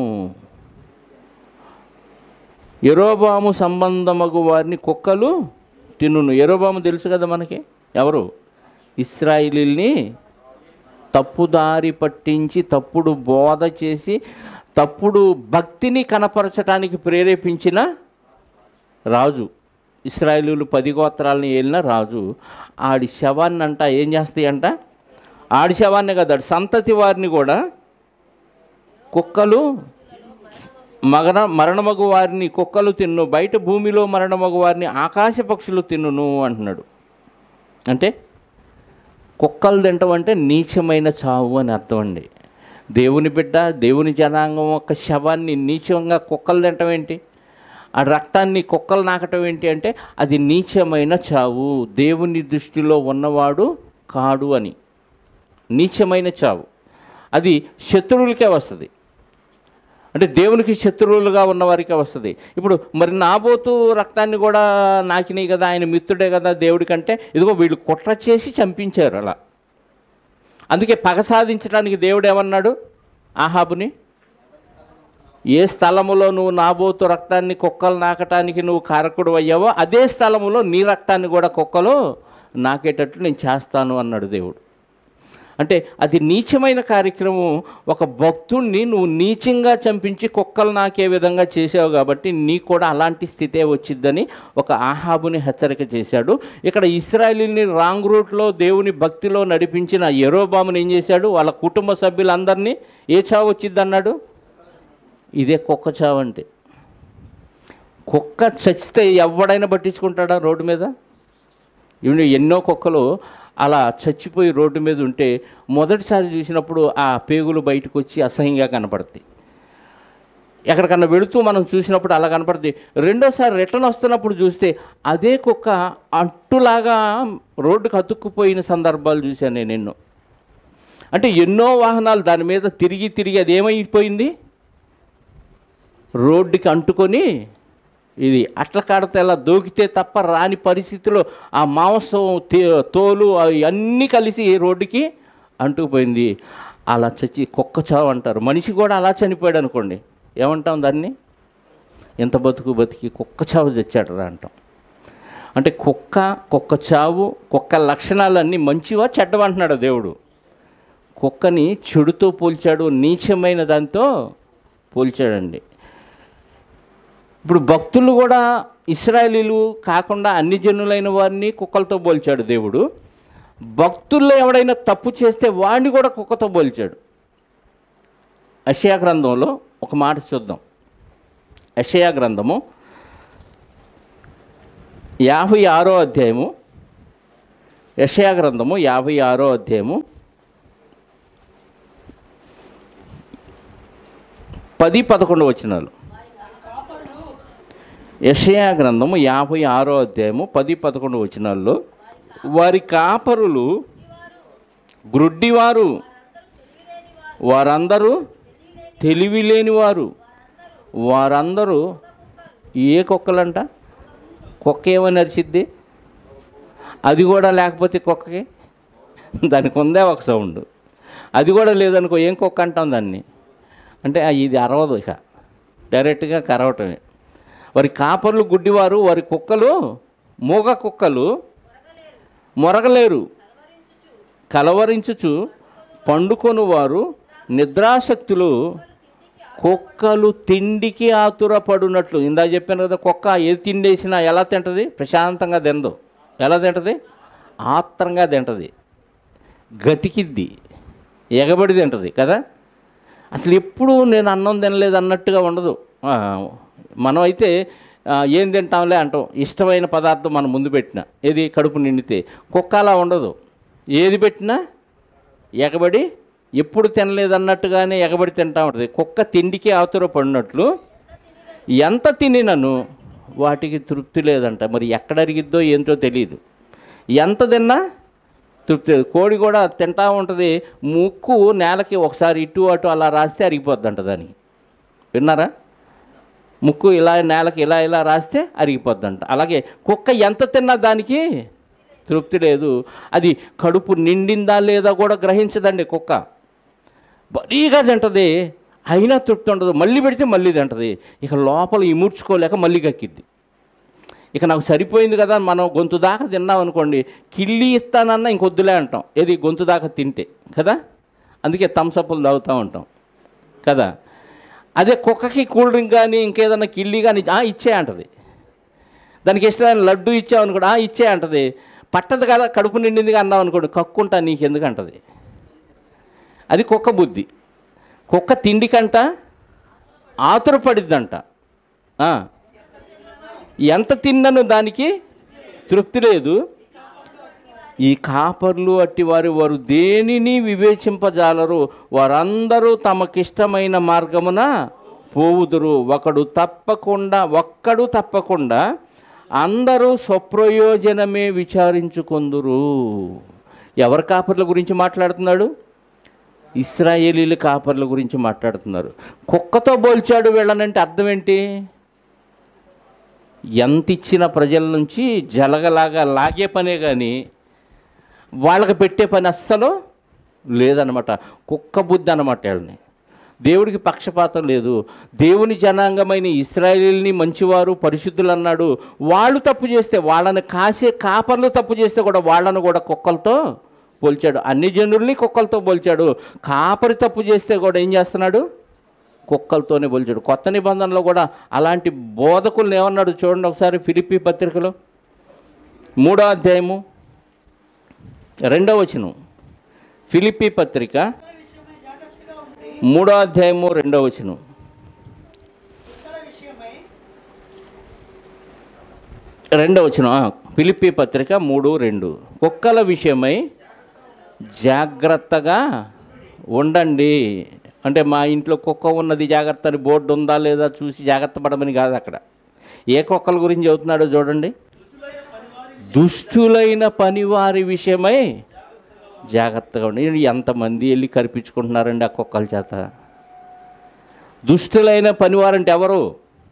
ఎరోబాము సంబంధమగు వారిని కుక్కలు తినును ఎరోబాము తెలుసు కదా మనకి ఎవరు ఇస్రాయిలీల్ని తప్పుదారి పట్టించి తప్పుడు బోధ చేసి తప్పుడు భక్తిని కనపరచడానికి ప్రేరేపించిన రాజు ఇస్రాయేలీలు పది గోత్రాలని ఏలిన రాజు ఆడి శవాన్ని అంట ఏం చేస్తాయంట ఆడి శవాన్ని కదా ఆడి సంతతి వారిని కూడా కుక్కలు మగన మరణమగు వారిని కుక్కలు తిన్ను బయట భూమిలో మరణమగు వారిని ఆకాశ పక్షులు తిన్నును అంటున్నాడు అంటే కుక్కలు తింటం అంటే నీచమైన చావు అని అర్థం అండి దేవుని బిడ్డ దేవుని జనాంగం యొక్క శవాన్ని నీచంగా కుక్కలు తింటం ఏంటి ఆ రక్తాన్ని కుక్కలు నాకటం ఏంటి అంటే అది నీచమైన చావు దేవుని దృష్టిలో ఉన్నవాడు కాడు అని నీచమైన చావు అది శత్రువులకే వస్తుంది అంటే దేవునికి శత్రువులుగా ఉన్నవారికే వస్తుంది ఇప్పుడు మరి నాబోతు రక్తాన్ని కూడా నాకినాయి కదా ఆయన మిత్రుడే కదా దేవుడికంటే ఇదిగో వీళ్ళు కుట్ర చేసి చంపించారు అలా అందుకే పగ సాధించడానికి దేవుడు ఏమన్నాడు ఆహాబుని ఏ స్థలములో నువ్వు నాబోతు రక్తాన్ని కుక్కలు నాకటానికి నువ్వు కారకుడు అయ్యావో అదే స్థలములో నీ రక్తాన్ని కూడా కుక్కలు నాకేటట్టు నేను చేస్తాను అన్నాడు దేవుడు అంటే అది నీచమైన కార్యక్రమం ఒక భక్తుణ్ణి నువ్వు నీచంగా చంపించి కుక్కలు నాకే విధంగా చేసావు కాబట్టి నీకు కూడా అలాంటి స్థితే వచ్చిద్దని ఒక ఆహాబుని హెచ్చరిక చేశాడు ఇక్కడ ఇస్రాయలీని రాంగ్ రూట్లో దేవుని భక్తిలో నడిపించిన ఎరోబాముని ఏం చేశాడు వాళ్ళ కుటుంబ సభ్యులందరినీ ఏ చావు వచ్చిద్ది అన్నాడు ఇదే కుక్క చావు అంటే కుక్క చచ్చితే ఎవడైనా పట్టించుకుంటాడా రోడ్డు మీద ఇవి ఎన్నో కుక్కలు అలా చచ్చిపోయి రోడ్డు మీద ఉంటే మొదటిసారి చూసినప్పుడు ఆ పేగులు బయటకు వచ్చి అసహ్యంగా కనపడతాయి ఎక్కడికన్నా వెళుతూ మనం చూసినప్పుడు అలా కనపడుతుంది రెండోసారి రిటర్న్ వస్తున్నప్పుడు చూస్తే అదే కుక్క అట్టులాగా రోడ్డుకు అతుక్కుపోయిన సందర్భాలు చూశాను నేను ఎన్నో అంటే ఎన్నో వాహనాలు దాని మీద తిరిగి తిరిగి అది ఏమైపోయింది రోడ్డుకి అంటుకొని ఇది అట్ల కాడత ఎలా దూకితే తప్ప రాని పరిస్థితిలో ఆ మాంసం తే- తోలు అన్నీ కలిసి రోడ్డుకి అంటుకుపోయింది అలా చచ్చి కుక్క చావు అంటారు మనిషి కూడా అలా చనిపోయాడు అనుకోండి ఏమంటాం దాన్ని ఎంత బతుకు బతికి కుక్క చావు చచ్చాడు రా అంటాం అంటే కుక్క కుక్క చావు కుక్క లక్షణాలన్నీ మంచివా చెడ్డవా అంటున్నాడు దేవుడు కుక్కని చెడుతో పోల్చాడు నీచమైన దాంతో పోల్చాడండి ఇప్పుడు భక్తులు కూడా ఇస్రాయలీలు కాకుండా అన్ని జనులైన వారిని కుక్కలతో పోల్చాడు దేవుడు భక్తుల్లో ఎవడైనా తప్పు చేస్తే వాడిని కూడా కుక్కతో పోల్చాడు అషయా గ్రంథంలో ఒక మాట చూద్దాం అషయా గ్రంథము యాభై ఆరో అధ్యాయము యషయా గ్రంథము యాభై ఆరో అధ్యాయము పది పదకొండు వచనాలు యషయా గ్రంథము యాభై ఆరో అధ్యాయము పది పదకొండు వచనాల్లో వారి కాపరులు గ్రుడ్డివారు వారందరూ తెలివి లేనివారు వారందరూ ఏ కుక్కలంట కుక్క ఏమని అరిచిద్ది అది కూడా లేకపోతే కుక్కకి దానికి ఉందే ఒక సౌండ్ అది కూడా లేదనుకో ఏం కుక్క అంటాం దాన్ని అంటే ఆ ఇది అరవదు ఇక డైరెక్ట్గా కరవటమే వారి కాపర్లు గుడ్డివారు వారి కుక్కలు మూగ కుక్కలు మొరగలేరు కలవరించుచు పండుకొని వారు నిద్రాశక్తులు కుక్కలు తిండికి ఆతురపడునట్లు ఇందా చెప్పాను కదా కుక్క ఏది తిండేసినా ఎలా తింటది ప్రశాంతంగా తిందు ఎలా తింటది ఆత్రంగా తింటది గతికిద్ది ఎగబడి తింటది కదా అసలు ఎప్పుడు నేను అన్నం తినలేదు అన్నట్టుగా ఉండదు ఆ, మనం అయితే ఆ, ఏం తింటాంలే అంటాం ఇష్టమైన పదార్థం మనం ముందు పెట్టిన ఏది కడుపు నిండితే కుక్క అలా ఉండదు ఏది పెట్టినా ఎగబడి ఎప్పుడు తినలేదు అన్నట్టుగానే ఎగబడి తింటా ఉంటుంది కుక్క తిండికి ఆతుర పడినట్లు ఎంత తినినను వాటికి తృప్తి లేదంట మరి ఎక్కడ అరిగిద్దో ఏంటో తెలియదు ఎంత తిన్నా తృప్తి లేదు కోడి కూడా తింటా ఉంటుంది ముక్కు నేలకి ఒకసారి ఇటు అటు అలా రాస్తే అరిగిపోద్దంట దానికి విన్నారా ముక్కు ఇలా నేలకి ఇలా ఇలా రాస్తే అరిగిపోద్దంట అలాగే కుక్క ఎంత తిన్నా దానికి తృప్తి లేదు అది కడుపు నిండిందా లేదా కూడా గ్రహించదండి కుక్క బరీగా తింటది అయినా తృప్తి ఉండదు మళ్ళీ పెడితే మళ్ళీ తింటది ఇక లోపల ఇముడ్చుకోలేక మళ్ళీ కక్కిద్ది ఇక నాకు సరిపోయింది కదా అని మనం గొంతు దాకా తిన్నాం అనుకోండి కిళ్ళి ఇస్తానన్నా ఇంకొద్దులే అంటాం ఏది గొంతు దాకా తింటే కదా అందుకే థమ్సప్లు తాగుతూ ఉంటాం కదా అదే కుక్కకి కూల్ డ్రింక్ కానీ ఇంకేదన్నా కిళ్ళి కానీ "ఆ, ఇచ్చే అంటది దానికి ఇష్టమైన లడ్డు ఇచ్చామనుకోండి "ఆ, ఇచ్చే అంటది పట్టదు కదా కడుపు నిండిందిగా అన్నాం అనుకోండి కక్కుంటా నీకు ఎందుకు అంటది అది కుక్క బుద్ధి కుక్క తిండికంట ఆతురపడిద్దంట ఆ. ఎంత తిన్నను దానికి తృప్తి లేదు ఈ కాపర్లు అట్టి వారి వారు దేనిని వివేచింపజాలరు వారందరూ తమకిష్టమైన మార్గమున పోవుదురు ఒకడు తప్పకుండా ఒక్కడు తప్పకుండా అందరూ స్వప్రయోజనమే విచారించుకొందురు ఎవరి కాపర్ల గురించి మాట్లాడుతున్నాడు ఇస్రాయేలీల కాపర్ల గురించి మాట్లాడుతున్నారు కుక్కతో పోల్చాడు వీళ్ళనంటే అర్థం ఏంటి ఎంత ఇచ్చిన ప్రజల నుంచి జలగలాగా లాగే పనే కానీ వాళ్ళకి పెట్టే పని అస్సలు లేదనమాట కుక్క బుద్ధి అనమాట వాళ్ళని దేవుడికి పక్షపాతం లేదు దేవుని జనాంగమైన ఇస్రాయేల్ని మంచివారు పరిశుద్ధులు అన్నాడు వాళ్ళు తప్పు చేస్తే వాళ్ళని కాసే కాపర్లు తప్పు చేస్తే కూడా వాళ్ళను కూడా కుక్కలతో పోల్చాడు అన్ని జనుల్ని కుక్కలతో పోల్చాడు కాపరి తప్పు చేస్తే కూడా ఏం చేస్తున్నాడు కుక్కలతోనే పోల్చాడు కొత్త నిబంధనలో కూడా అలాంటి బోధకులను ఏమన్నాడు చూడండి ఒకసారి ఫిలిప్పి పత్రికలో మూడో అధ్యాయము రెండవ వచనం ఫిలిప్పి పత్రిక విషయమై జాగ్రత్తగా ఉండి మూడో అధ్యాయము రెండవ వచనం ఇతర విషయమై రెండవ వచ్చిన ఫిలిప్పి పత్రిక మూడు రెండు కుక్కల విషయమై జాగ్రత్తగా ఉండండి అంటే మా ఇంట్లో కుక్క ఉన్నది జాగ్రత్త అని బోర్డు ఉందా లేదా చూసి జాగ్రత్త పడమని కాదు అక్కడ ఏ కుక్కల గురించి చెబుతున్నాడో చూడండి దుష్టులైన పనివారి విషయమై జాగ్రత్తగా ఉండి ఎంతమంది వెళ్ళి కరిపించుకుంటున్నారండి ఆ కుక్కల చేత దుష్టులైన పనివారంటే ఎవరు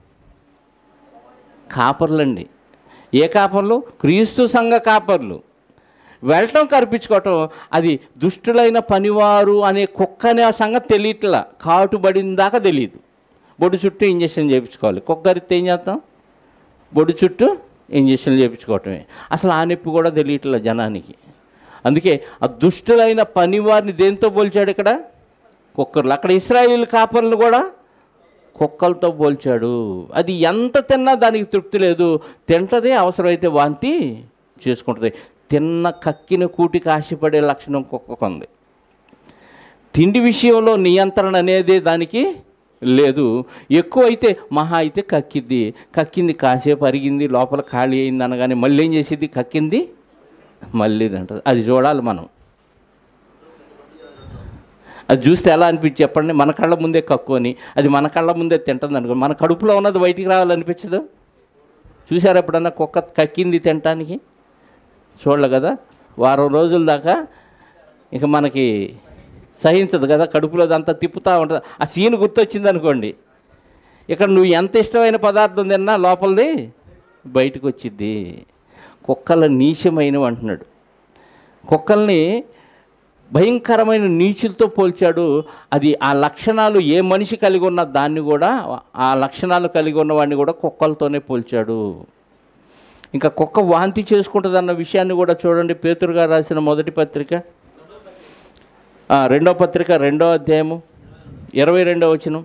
కాపర్లండి ఏ కాపర్లు క్రీస్తు సంఘ కాపర్లు వెళ్ళటం కనిపించుకోవటం అది దుష్టులైన పనివారు అనే కుక్క అనే ఆ సంగతి తెలియట్లా కాటుబడిన దాకా తెలియదు బొడ్డు చుట్టూ ఇంజక్షన్ చేయించుకోవాలి కుక్క గరిస్తే ఏం చేస్తాం బొడ్డు చుట్టూ ఇంజక్షన్లు చేయించుకోవటమే అసలు ఆ నొప్పి కూడా తెలియట్లే జనానికి అందుకే ఆ దుష్టులైన పనివారిని దేంతో పోల్చాడు ఇక్కడ కుక్కర్లు అక్కడ ఇస్రాయిల్ కాపర్లు కూడా కుక్కలతో పోల్చాడు అది ఎంత తిన్నా దానికి తృప్తి లేదు తింటదే అవసరమైతే వాంతి చేసుకుంటుంది తిన్న కక్కిన కూటికి ఆశపడే లక్షణం కుక్కకు ఉంది తిండి విషయంలో నియంత్రణ అనేది దానికి లేదు ఎక్కువ అయితే మహా అయితే కక్కిద్ది కక్కింది కాసేపు అరిగింది లోపల ఖాళీ అయింది అనగానే మళ్ళీ ఏం చేసిద్ది కక్కింది మళ్ళీ తింటది అది చూడాలి మనం అది చూస్తే ఎలా అనిపించి చెప్పండి మన కళ్ళ ముందే కక్కుని అది మన కళ్ళ ముందే తింటుంది అనుకో మన కడుపులో ఉన్నది బయటికి రావాలనిపించదు చూసారా ఎప్పుడన్నా కుక్క కక్కింది తినటానికి చూడలే కదా వారం రోజుల దాకా ఇక మనకి సహించదు కదా కడుపులో అంతా తిప్పుతూ ఉంటుంది ఆ సీన్ గుర్తొచ్చింది అనుకోండి ఇక్కడ నువ్వు ఎంత ఇష్టమైన పదార్థం తిన్నా లోపలిది బయటకు వచ్చిద్ది కుక్కల నీచమైనవి అంటున్నాడు కుక్కల్ని భయంకరమైన నీచులతో పోల్చాడు అది ఆ లక్షణాలు ఏ మనిషి కలిగి ఉన్న దాన్ని కూడా ఆ లక్షణాలు కలిగి ఉన్న వాడిని కూడా కుక్కలతోనే పోల్చాడు ఇంకా కుక్క వాంతి చేసుకుంటుంది అన్న విషయాన్ని కూడా చూడండి పేతురు గారు రాసిన మొదటి పత్రిక ఆ, రెండో పత్రిక రెండో అధ్యాయము ఇరవై రెండో వచనం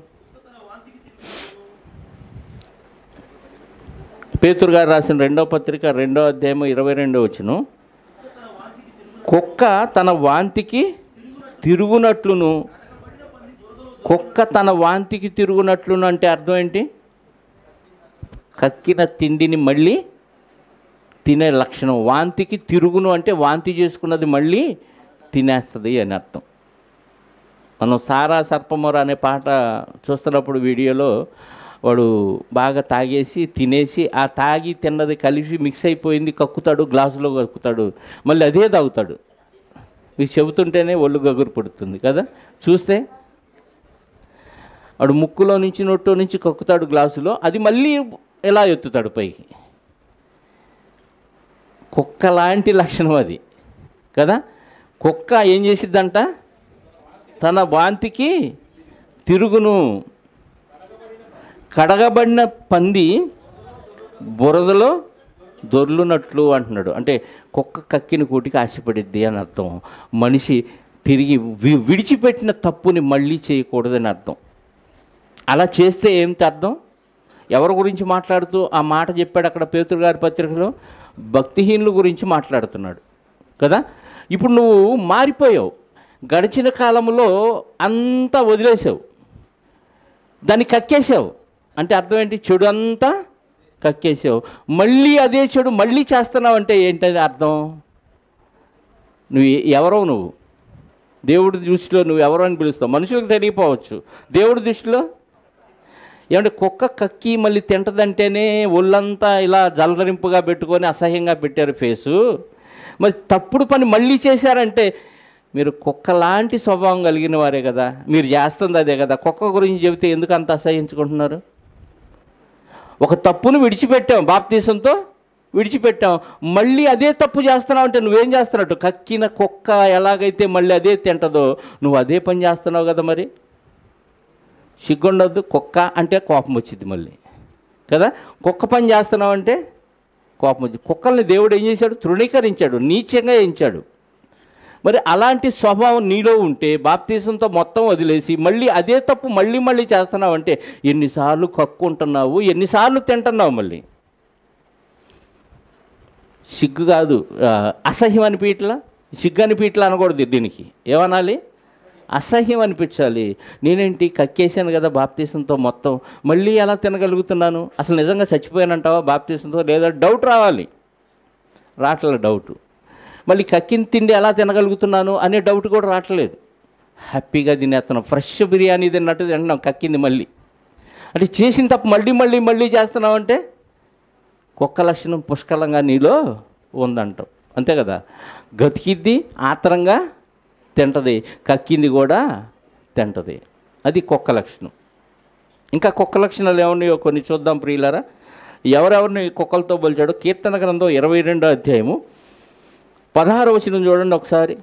పేతురు గారు రాసిన రెండో పత్రిక రెండో అధ్యాయము ఇరవై రెండో వచనం కుక్క తన వాంతికి తిరుగునట్లును కుక్క తన వాంతికి తిరుగునట్లును అంటే అర్థం ఏంటి కక్కిన తిండిని మళ్ళీ తినే లక్షణం వాంతికి తిరుగును అంటే వాంతి చేసుకున్నది మళ్ళీ తినేస్తుంది అని అర్థం మనం సారా సర్పమొర అనే పాట చూస్తున్నప్పుడు వీడియోలో వాడు బాగా తాగేసి తినేసి ఆ తాగి తిన్నది కలిసి మిక్స్ అయిపోయింది కక్కుతాడు గ్లాసులో కక్కుతాడు మళ్ళీ అదే తాగుతాడు మీకు చెబుతుంటేనే ఒళ్ళు గగురు పడుతుంది కదా చూస్తే వాడు ముక్కులో నుంచి నొట్టో నుంచి కక్కుతాడు గ్లాసులో అది మళ్ళీ ఎలా ఎత్తుతాడు పైకి కుక్క లాంటి లక్షణం అది కదా కుక్క ఏం చేసిద్దంట తన వాంతికి తిరుగును కడగబడిన పంది బురదలో దొర్లునట్లు అంటున్నాడు అంటే కుక్క కక్కిన కూటికి ఆశపడిద్ది అని అర్థం మనిషి తిరిగి వి విడిచిపెట్టిన తప్పుని మళ్ళీ చేయకూడదని అర్థం అలా చేస్తే ఏమిటి అర్థం ఎవరి గురించి మాట్లాడుతూ ఆ మాట చెప్పాడు అక్కడ పేతురు గారి పత్రికలో భక్తిహీనుల గురించి మాట్లాడుతున్నాడు కదా ఇప్పుడు నువ్వు మారిపోయావు గడిచిన కాలంలో అంతా వదిలేసావు దాన్ని కక్కేసావు అంటే అర్థం ఏంటి చెడు అంతా కక్కేసావు మళ్ళీ అదే చెడు మళ్ళీ చేస్తున్నావు అంటే ఏంటది అర్థం నువ్వు ఎ- ఎవరో నువ్వు దేవుడి దృష్టిలో నువ్వు ఎవరో అని పిలుస్తావు మనుషులకు తెలియపోవచ్చు దేవుడి దృష్టిలో ఏమంటే కుక్క కక్కి మళ్ళీ తింటదంటేనే ఒళ్ళంతా ఇలా జలదరింపుగా పెట్టుకొని అసహ్యంగా పెట్టారు ఫేసు మరి తప్పుడు పని మళ్ళీ చేశారంటే మీరు కుక్క లాంటి స్వభావం కలిగిన వారే కదా మీరు చేస్తుంది అదే కదా కుక్క గురించి చెబితే ఎందుకు అంత అసహ్యించుకుంటున్నారు ఒక తప్పును విడిచిపెట్టాం బాప్తీసంతో విడిచిపెట్టాం మళ్ళీ అదే తప్పు చేస్తున్నావు అంటే నువ్వేం చేస్తున్నట్టు కక్కిన కుక్క ఎలాగైతే మళ్ళీ అదే తింటదో నువ్వు అదే పని చేస్తున్నావు కదా మరి సిగ్గుండొద్దు కుక్క అంటే కోపం వచ్చింది మళ్ళీ కదా కుక్క పని చేస్తున్నావు అంటే కోపం వచ్చింది కుక్కల్ని దేవుడు ఏం చేశాడు తృణీకరించాడు నీచంగా ఎంచాడు మరి అలాంటి స్వభావం నీలో ఉంటే బాప్తీసంతో మొత్తం వదిలేసి మళ్ళీ అదే తప్పు మళ్ళీ మళ్ళీ చేస్తున్నావు అంటే ఎన్నిసార్లు కక్కుంటున్నావు ఎన్నిసార్లు తింటున్నావు మళ్ళీ సిగ్గు కాదు ఆ, అసహ్యం అనిపించట్లా సిగ్గు అనిపించట్లా అనకూడదు దీనికి ఏమనాలి అసహ్యం అనిపించాలి నేనేంటి కక్కేసాను కదా బాప్తీసంతో మొత్తం మళ్ళీ ఎలా తినగలుగుతున్నాను అసలు నిజంగా చచ్చిపోయానంటావా బాప్తీసంతో లేదా డౌట్ రావాలి రావట్లేదు డౌట్ మళ్ళీ కక్కిన తిండి ఎలా తినగలుగుతున్నాను అనే డౌట్ కూడా రావట్లేదు హ్యాపీగా తినేస్తున్నాం ఫ్రెష్ బిర్యానీ తిన్నట్టు తింటున్నాం కక్కింది మళ్ళీ అంటే చేసిన తప్పు మళ్ళీ మళ్ళీ మళ్ళీ చేస్తున్నావు అంటే కుక్క లక్షణం పుష్కలంగా నీలో ఉందంటాం అంతే కదా గతికిద్ది ఆత్రంగా తింటది కక్కింది కూడా తింటది అది కుక్క లక్షణం ఇంకా కుక్క లక్షణాలు ఏమన్నాయో కొన్ని చూద్దాం ప్రియులారా ఎవరెవరిని కుక్కలతో పోల్చాడో కీర్తన గ్రంథం ఇరవై రెండో అధ్యాయము పదహారు వచనం చూడండి ఒకసారి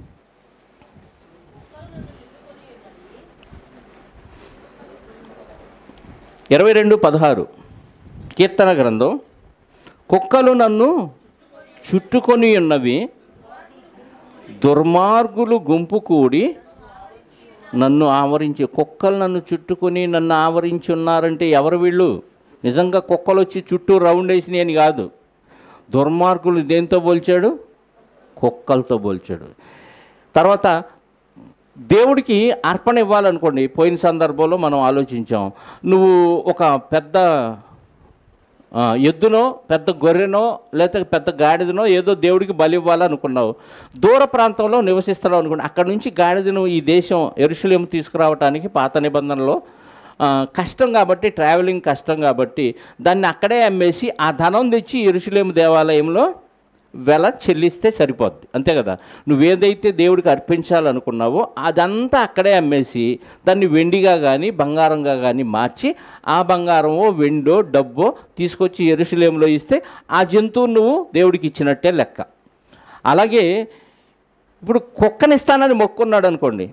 ఇరవై రెండు పదహారు కీర్తన గ్రంథం కుక్కలు నన్ను చుట్టుకొని ఉన్నవి దుర్మార్గులు గుంపు కూడి నన్ను ఆవరించి కుక్కలు నన్ను చుట్టుకొని నన్ను ఆవరించి ఉన్నారంటే ఎవరు వీళ్ళు నిజంగా కుక్కలు వచ్చి చుట్టూ రౌండ్ వేసినాయి అని కాదు దుర్మార్గులు దేంతో పోల్చాడు కుక్కలతో పోల్చాడు తర్వాత దేవుడికి అర్పణ ఇవ్వాలనుకోండి పోయిన సందర్భంలో మనం ఆలోచించాం నువ్వు ఒక పెద్ద ఆ, ఎద్దునో పెద్ద గొర్రెనో లేకపోతే పెద్ద గాడిదనో ఏదో దేవుడికి బలి ఇవ్వాలనుకున్నావు దూర ప్రాంతంలో నివసిస్తున్నావు అనుకున్నా అక్కడ నుంచి గాడిదను ఈ దేశం ఎరుషులేం తీసుకురావడానికి పాత నిబంధనలో ఆ, కష్టం కాబట్టి ట్రావెలింగ్ కష్టం కాబట్టి దాన్ని అక్కడే అమ్మేసి ఆ ధనం తెచ్చి ఎరుషులేం దేవాలయంలో వెల చెల్లిస్తే సరిపోద్ది అంతే కదా నువ్వేదైతే దేవుడికి అర్పించాలనుకున్నావో అదంతా అక్కడే అమ్మేసి దాన్ని వెండిగా కానీ బంగారంగా కానీ మార్చి ఆ బంగారమో వెండో డబ్బో తీసుకొచ్చి ఎరుసలేంలో ఇస్తే ఆ జంతువు నువ్వు దేవుడికి ఇచ్చినట్టే లెక్క అలాగే ఇప్పుడు కుక్కనిస్తానని మొక్కున్నాడు అనుకోండి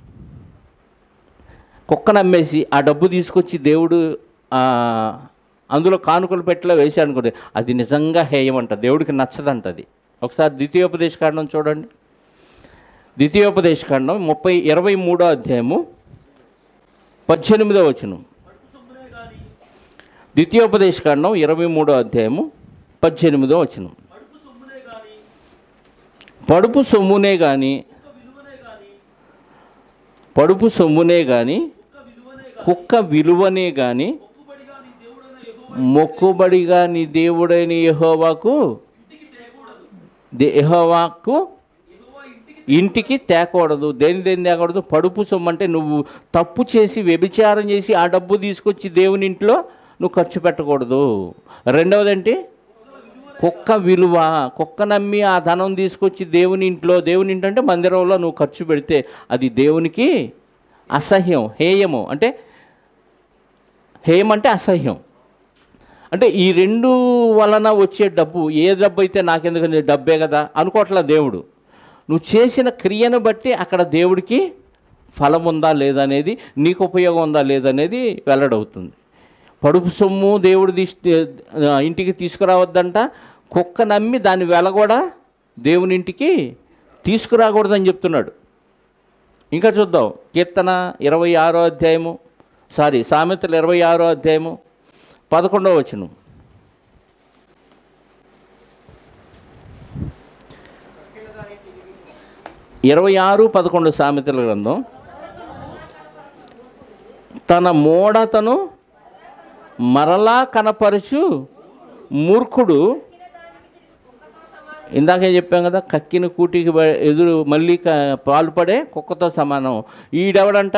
కుక్కను అమ్మేసి ఆ డబ్బు తీసుకొచ్చి దేవుడు ఆ, అందులో కానుకలు పెట్టిలో వేసాడు అనుకోండి అది నిజంగా హేయం అంట దేవుడికి నచ్చదంట అది ఒకసారి ద్వితీయోపదేశ కాండం చూడండి ద్వితీయోపదేశ కాండం ముప్పై ఇరవై మూడో అధ్యాయము పద్దెనిమిదో వచనం ద్వితీయోపదేశ కాండం ఇరవై మూడో అధ్యాయము పద్దెనిమిదో వచనం పడుపు సొమ్మునే కానీ పడుపు సొమ్మునే కానీ కుక్క విలువనే కానీ మొక్కుబడిగా నీ దేవుడైన యెహోవాకు దే- యెహోవాకు ఇంటికి తేకూడదు దేని దేని తేకూడదు పడుపు సొమ్ము అంటే నువ్వు తప్పు చేసి వ్యభిచారం చేసి ఆ డబ్బు తీసుకొచ్చి దేవుని ఇంట్లో నువ్వు ఖర్చు పెట్టకూడదు రెండవది ఏంటి కుక్క విలువ కుక్క నమ్మి ఆ ధనం తీసుకొచ్చి దేవుని ఇంట్లో దేవుని ఇంటి అంటే మందిరంలో నువ్వు ఖర్చు పెడితే అది దేవునికి అసహ్యం హేయము అంటే హేయం అంటే అసహ్యం అంటే ఈ రెండు వలన వచ్చే డబ్బు ఏ డబ్బు అయితే నాకెందుకంటే డబ్బే కదా అనుకోవట్లా దేవుడు నువ్వు చేసిన క్రియను బట్టి అక్కడ దేవుడికి ఫలం ఉందా లేదనేది నీకు ఉపయోగం ఉందా లేదనేది వెల్లడవుతుంది పడుపు సొమ్ము దేవుడు తీసి ఆ, ఇంటికి తీసుకురావద్దంట కుక్క నమ్మి దాని వెల కూడా దేవుని ఇంటికి తీసుకురాకూడదని చెప్తున్నాడు ఇంకా చూద్దాం కీర్తన ఇరవై ఆరో అధ్యాయము సారీ సామెతలు ఇరవై ఆరో అధ్యాయము పదకొండవ వచనం ఇరవై ఆరు పదకొండు సామెతల గ్రంథం తన మూఢతను మరలా కనపరచు మూర్ఖుడు ఇందాకే చెప్పాం కదా కక్కిన కూటికి బ- ఎదురు మళ్ళీ క- పాల్పడే కుక్కతో సమానం ఈడెవడంట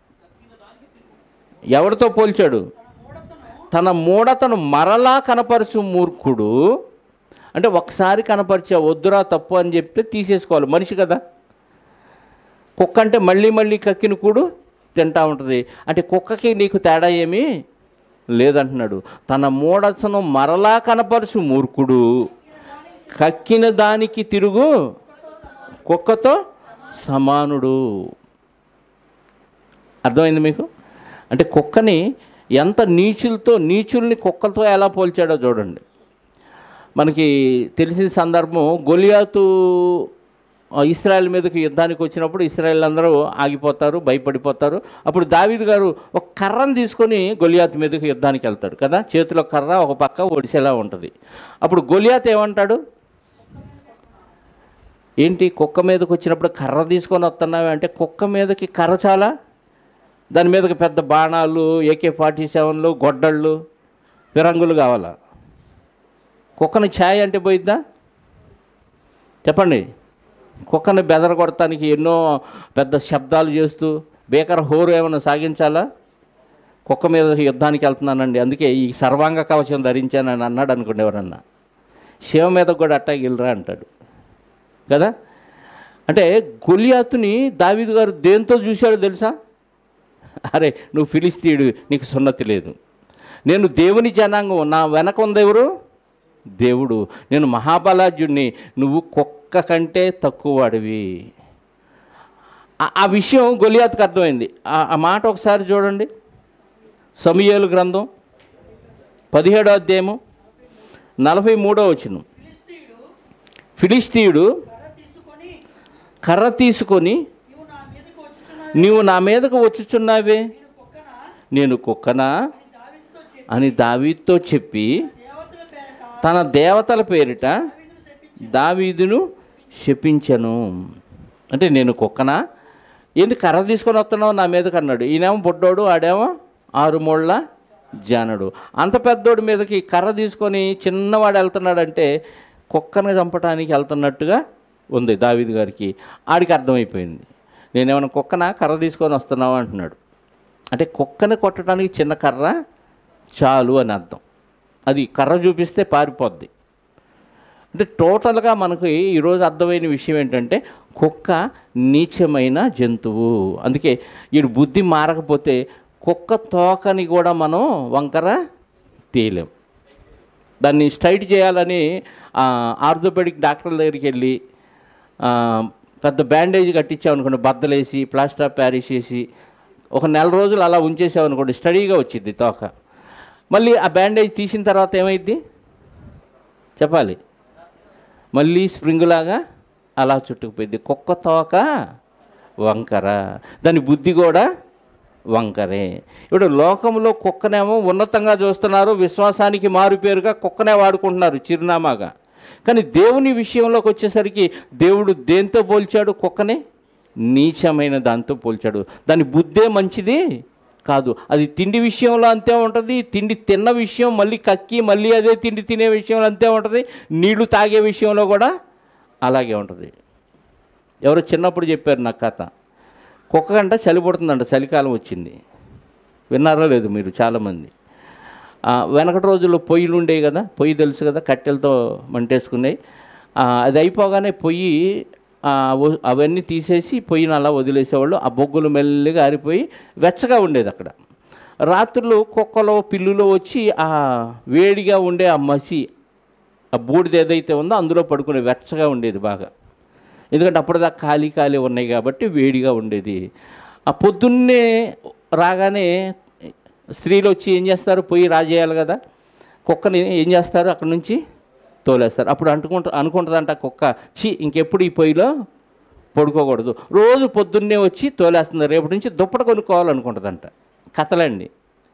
ఎవరితో పోల్చాడు తన మూఢతను మరలా కనపరచు మూర్ఖుడు అంటే ఒకసారి కనపరిచే వద్దురా తప్పు అని చెప్తే తీసేసుకోవాలి మనిషి కదా కుక్క అంటే మళ్ళీ మళ్ళీ కక్కిన కూడు తింటా ఉంటుంది అంటే కుక్కకి నీకు తేడా ఏమీ లేదంటున్నాడు తన మూఢతను మరలా కనపరచు మూర్ఖుడు కక్కిన దానికి తిరుగు కుక్కతో సమానుడు అర్థమైంది మీకు అంటే కుక్కని ఎంత నీచులతో నీచుల్ని కుక్కలతో ఎలా పోల్చాడో చూడండి మనకి తెలిసిన సందర్భం గొలియాతు ఆ, ఇస్రాయల్ మీదకి యుద్ధానికి వచ్చినప్పుడు ఇస్రాయల్ అందరూ ఆగిపోతారు భయపడిపోతారు అప్పుడు దావీదు గారు ఒక కర్రను తీసుకొని గొలియాత్ మీదకి యుద్ధానికి వెళ్తాడు కదా చేతిలో కర్ర ఒక పక్క ఒడిసేలా ఉంటుంది అప్పుడు గొలియాత్ ఏమంటాడు ఏంటి కుక్క మీదకి వచ్చినప్పుడు కర్ర తీసుకొని వస్తున్నావు అంటే కుక్క మీదకి కర్ర చాలా దాని మీదకి పెద్ద బాణాలు ఏకే ఫార్టీ సెవెన్లు గొడ్డళ్ళు ఫిరంగులు కావాలా కుక్కని ఛాయ్ అంటే పోయిద్దా చెప్పండి కుక్కని బెదర కొడటానికి ఎన్నో పెద్ద శబ్దాలు చేస్తూ బేకర హోరు ఏమైనా సాగించాలా కుక్క మీద యుద్ధానికి వెళ్తున్నానండి అందుకే ఈ సర్వాంగ కవచం ధరించానని అన్నాడు అనుకోండి ఎవరన్నా శివ మీద కూడా అట్టా గిల్లరా అంటాడు కదా అంటే గొలియాతుని దావీదు గారు దేంతో చూశాడో తెలుసా అరే నువ్వు ఫిలిస్తీయుడు నీకు సున్నతి లేదు నేను దేవుని జనాంగం నా వెనక ఉంది ఎవరు దేవుడు నేను మహాబలాజ్యుడిని నువ్వు కుక్క కంటే తక్కువ వాడివి ఆ- ఆ విషయం గొలియాత్కి అర్థమైంది ఆ- ఆ మాట ఒకసారి చూడండి సమయలు గ్రంథం పదిహేడో అధ్యాయము నలభై మూడో వచ్చిన ఫిలిస్తీయుడు ఫిలిస్తీయుడు కర్ర తీసుకొని కర్ర తీసుకొని నీవు నా మీదకు వచ్చుచున్నావు నీవు నా మీదకు వచ్చుచున్నావే నేను కుక్కన నేను కుక్కనా అని దావీదుతో చెప్పి అని దావీదుతో చెప్పి దేవతల పేరట తన దేవతల పేరిట దావీదును శపించి దావీదును శపించను అంటే నేను కుక్కనా ఏంటి కర్ర తీసుకొని వస్తున్నావు నా మీదకి అన్నాడు ఈయనేమో బుడ్డోడు ఆడేమో ఆరు మూళ్ళ జానడు అంత పెద్దోడి మీదకి కర్ర తీసుకొని చిన్నవాడు వెళ్తున్నాడంటే కుక్కను చంపడానికి వెళ్తున్నట్టుగా ఉంది దావీదు గారికి ఆడికి అర్థమైపోయింది నేనేమైనా కుక్కనా కర్ర తీసుకొని వస్తున్నావు అంటున్నాడు అంటే కుక్కని కొట్టడానికి చిన్న కర్ర చాలు అని అర్థం అది కర్ర చూపిస్తే పారిపోద్ది అంటే టోటల్గా మనకి ఈరోజు అర్థమైన విషయం ఏంటంటే కుక్క నీచమైన జంతువు అందుకే వీడు బుద్ధి మారకపోతే కుక్క తోకని కూడా మనం వంకర తీయలేం దాన్ని స్ట్రైట్ చేయాలని ఆర్థోపెడిక్ డాక్టర్ దగ్గరికి వెళ్ళి ఆ, పెద్ద బ్యాండేజ్ కట్టించామనుకోండి బద్దలేసి ప్లాస్టర్ ఆఫ్ ప్యారిస్ చేసి ఒక నెల రోజులు అలా ఉంచేసామనుకోండి స్టడీగా వచ్చింది తోక మళ్ళీ ఆ బ్యాండేజ్ తీసిన తర్వాత ఏమైద్ది చెప్పాలి మళ్ళీ స్ప్రింగులాగా అలా చుట్టుకుపోయింది కుక్క తోక వంకర దాని బుద్ధి కూడా వంకరే ఇప్పుడు లోకంలో కుక్కనేమో ఉన్నతంగా చూస్తున్నారు విశ్వాసానికి మారుపేరుగా కుక్కనే వాడుకుంటున్నారు చిరునామాగా కానీ దేవుని విషయంలోకి వచ్చేసరికి దేవుడు దేంతో పోల్చాడు కుక్కనే నీచమైన దాంతో పోల్చాడు దాని బుద్ధే మంచిది కాదు అది తిండి విషయంలో అంతే ఉంటుంది తిండి తిన్న విషయం మళ్ళీ కక్కి మళ్ళీ అదే తిండి తినే విషయంలో అంతే ఉంటుంది నీళ్లు తాగే విషయంలో కూడా అలాగే ఉంటుంది ఎవరో చిన్నప్పుడు చెప్పారు నాకు కథ కుక్క గంట చలి పుడుతుందంట చలికాలం వచ్చింది విన్నారో లేదు మీరు చాలామంది ఆ, వెనకటి రోజుల్లో పొయ్యిలు ఉండేవి కదా పొయ్యి తెలుసు కదా కట్టెలతో మంటేసుకున్నాయి ఆ, అది అయిపోగానే పొయ్యి ఆ, వ- అవన్నీ తీసేసి పొయ్యిని అలా వదిలేసేవాళ్ళు ఆ బొగ్గులు మెల్లిగా ఆరిపోయి వెచ్చగా ఉండేది అక్కడ రాత్రులు కుక్కలో పిల్లులో వచ్చి ఆ వేడిగా ఉండే ఆ మసి ఆ బూడిద ఏదైతే ఉందో అందులో పడుకునే వెచ్చగా ఉండేది బాగా ఎందుకంటే అప్పటిదాకా ఖాళీ ఖాళీ ఉన్నాయి కాబట్టి వేడిగా ఉండేది ఆ పొద్దున్నే రాగానే స్త్రీలు వచ్చి ఏం చేస్తారు పొయ్యి రాజేయాలి కదా కుక్కని ఏం చేస్తారు అక్కడ నుంచి తోలేస్తారు అప్పుడు అంటుకుంట అనుకుంటుందంట ఆ కుక్క చి ఇంకెప్పుడు ఈ పొయ్యిలో పడుకోకూడదు రోజు పొద్దున్నే వచ్చి తోలేస్తుంది రేపటి నుంచి దుప్పట కొనుక్కోవాలనుకుంటుందంట కథలండి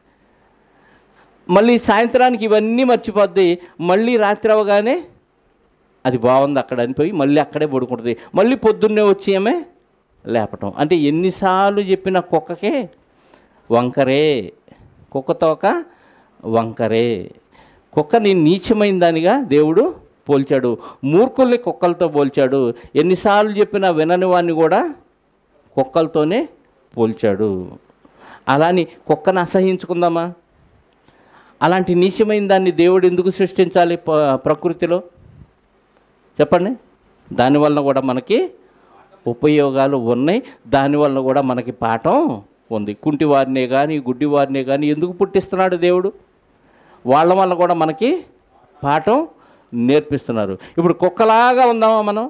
మళ్ళీ సాయంత్రానికి ఇవన్నీ మర్చిపోద్ది మళ్ళీ రాత్రి అవగానే అది బాగుంది అక్కడ అనిపోయి మళ్ళీ అక్కడే పడుకుంటుంది మళ్ళీ పొద్దున్నే వచ్చి ఏమే లేపటం అంటే ఎన్నిసార్లు చెప్పిన కుక్కకే వంకరే కుక్క తోక వంకరే కుక్కని నీచమైన దానిగా దేవుడు పోల్చాడు మూర్ఖుల్ని కుక్కలతో పోల్చాడు ఎన్నిసార్లు చెప్పినా వినని వాడిని కూడా కుక్కలతోనే పోల్చాడు అలాని కుక్కను అసహించుకుందామా అలాంటి నీచమైన దాన్ని దేవుడు ఎందుకు సృష్టించాలి ప- ప్రకృతిలో చెప్పండి దానివల్ల కూడా మనకి ఉపయోగాలు ఉన్నాయి దానివల్ల కూడా మనకి పాఠం ఉంది కుంటి వారినే కానీ గుడ్డి వారినే కానీ ఎందుకు పుట్టిస్తున్నాడు దేవుడు వాళ్ళ వల్ల కూడా మనకి పాఠం నేర్పిస్తున్నారు ఇప్పుడు కుక్కలాగా ఉందామా మనం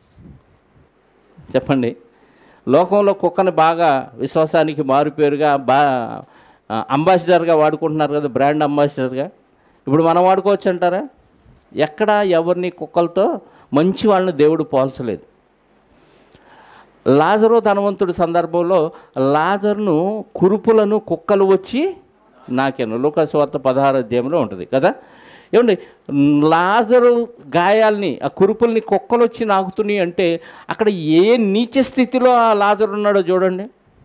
చెప్పండి లోకంలో కుక్కని బాగా విశ్వాసానికి మారుపేరుగా బా ఆ, అంబాసిడర్గా వాడుకుంటున్నారు కదా బ్రాండ్ అంబాసిడర్గా ఇప్పుడు మనం వాడుకోవచ్చు అంటారా ఎక్కడ ఎవరిని కుక్కలతో మంచి వాళ్ళని దేవుడు పోల్చలేదు లాజరు ధనవంతుడి సందర్భంలో లాజర్ను కురుపులను కుక్కలు వచ్చి నాకెను లోకస్వార్త పదహారు అధ్యాయంలో ఉంటుంది కదా ఏమండి లాజరు గాయాల్ని ఆ కురుపుల్ని కుక్కలు వచ్చి నాకుతున్నాయి అంటే అక్కడ ఏ నీచ స్థితిలో ఆ లాజరు ఉన్నాడో చూడండి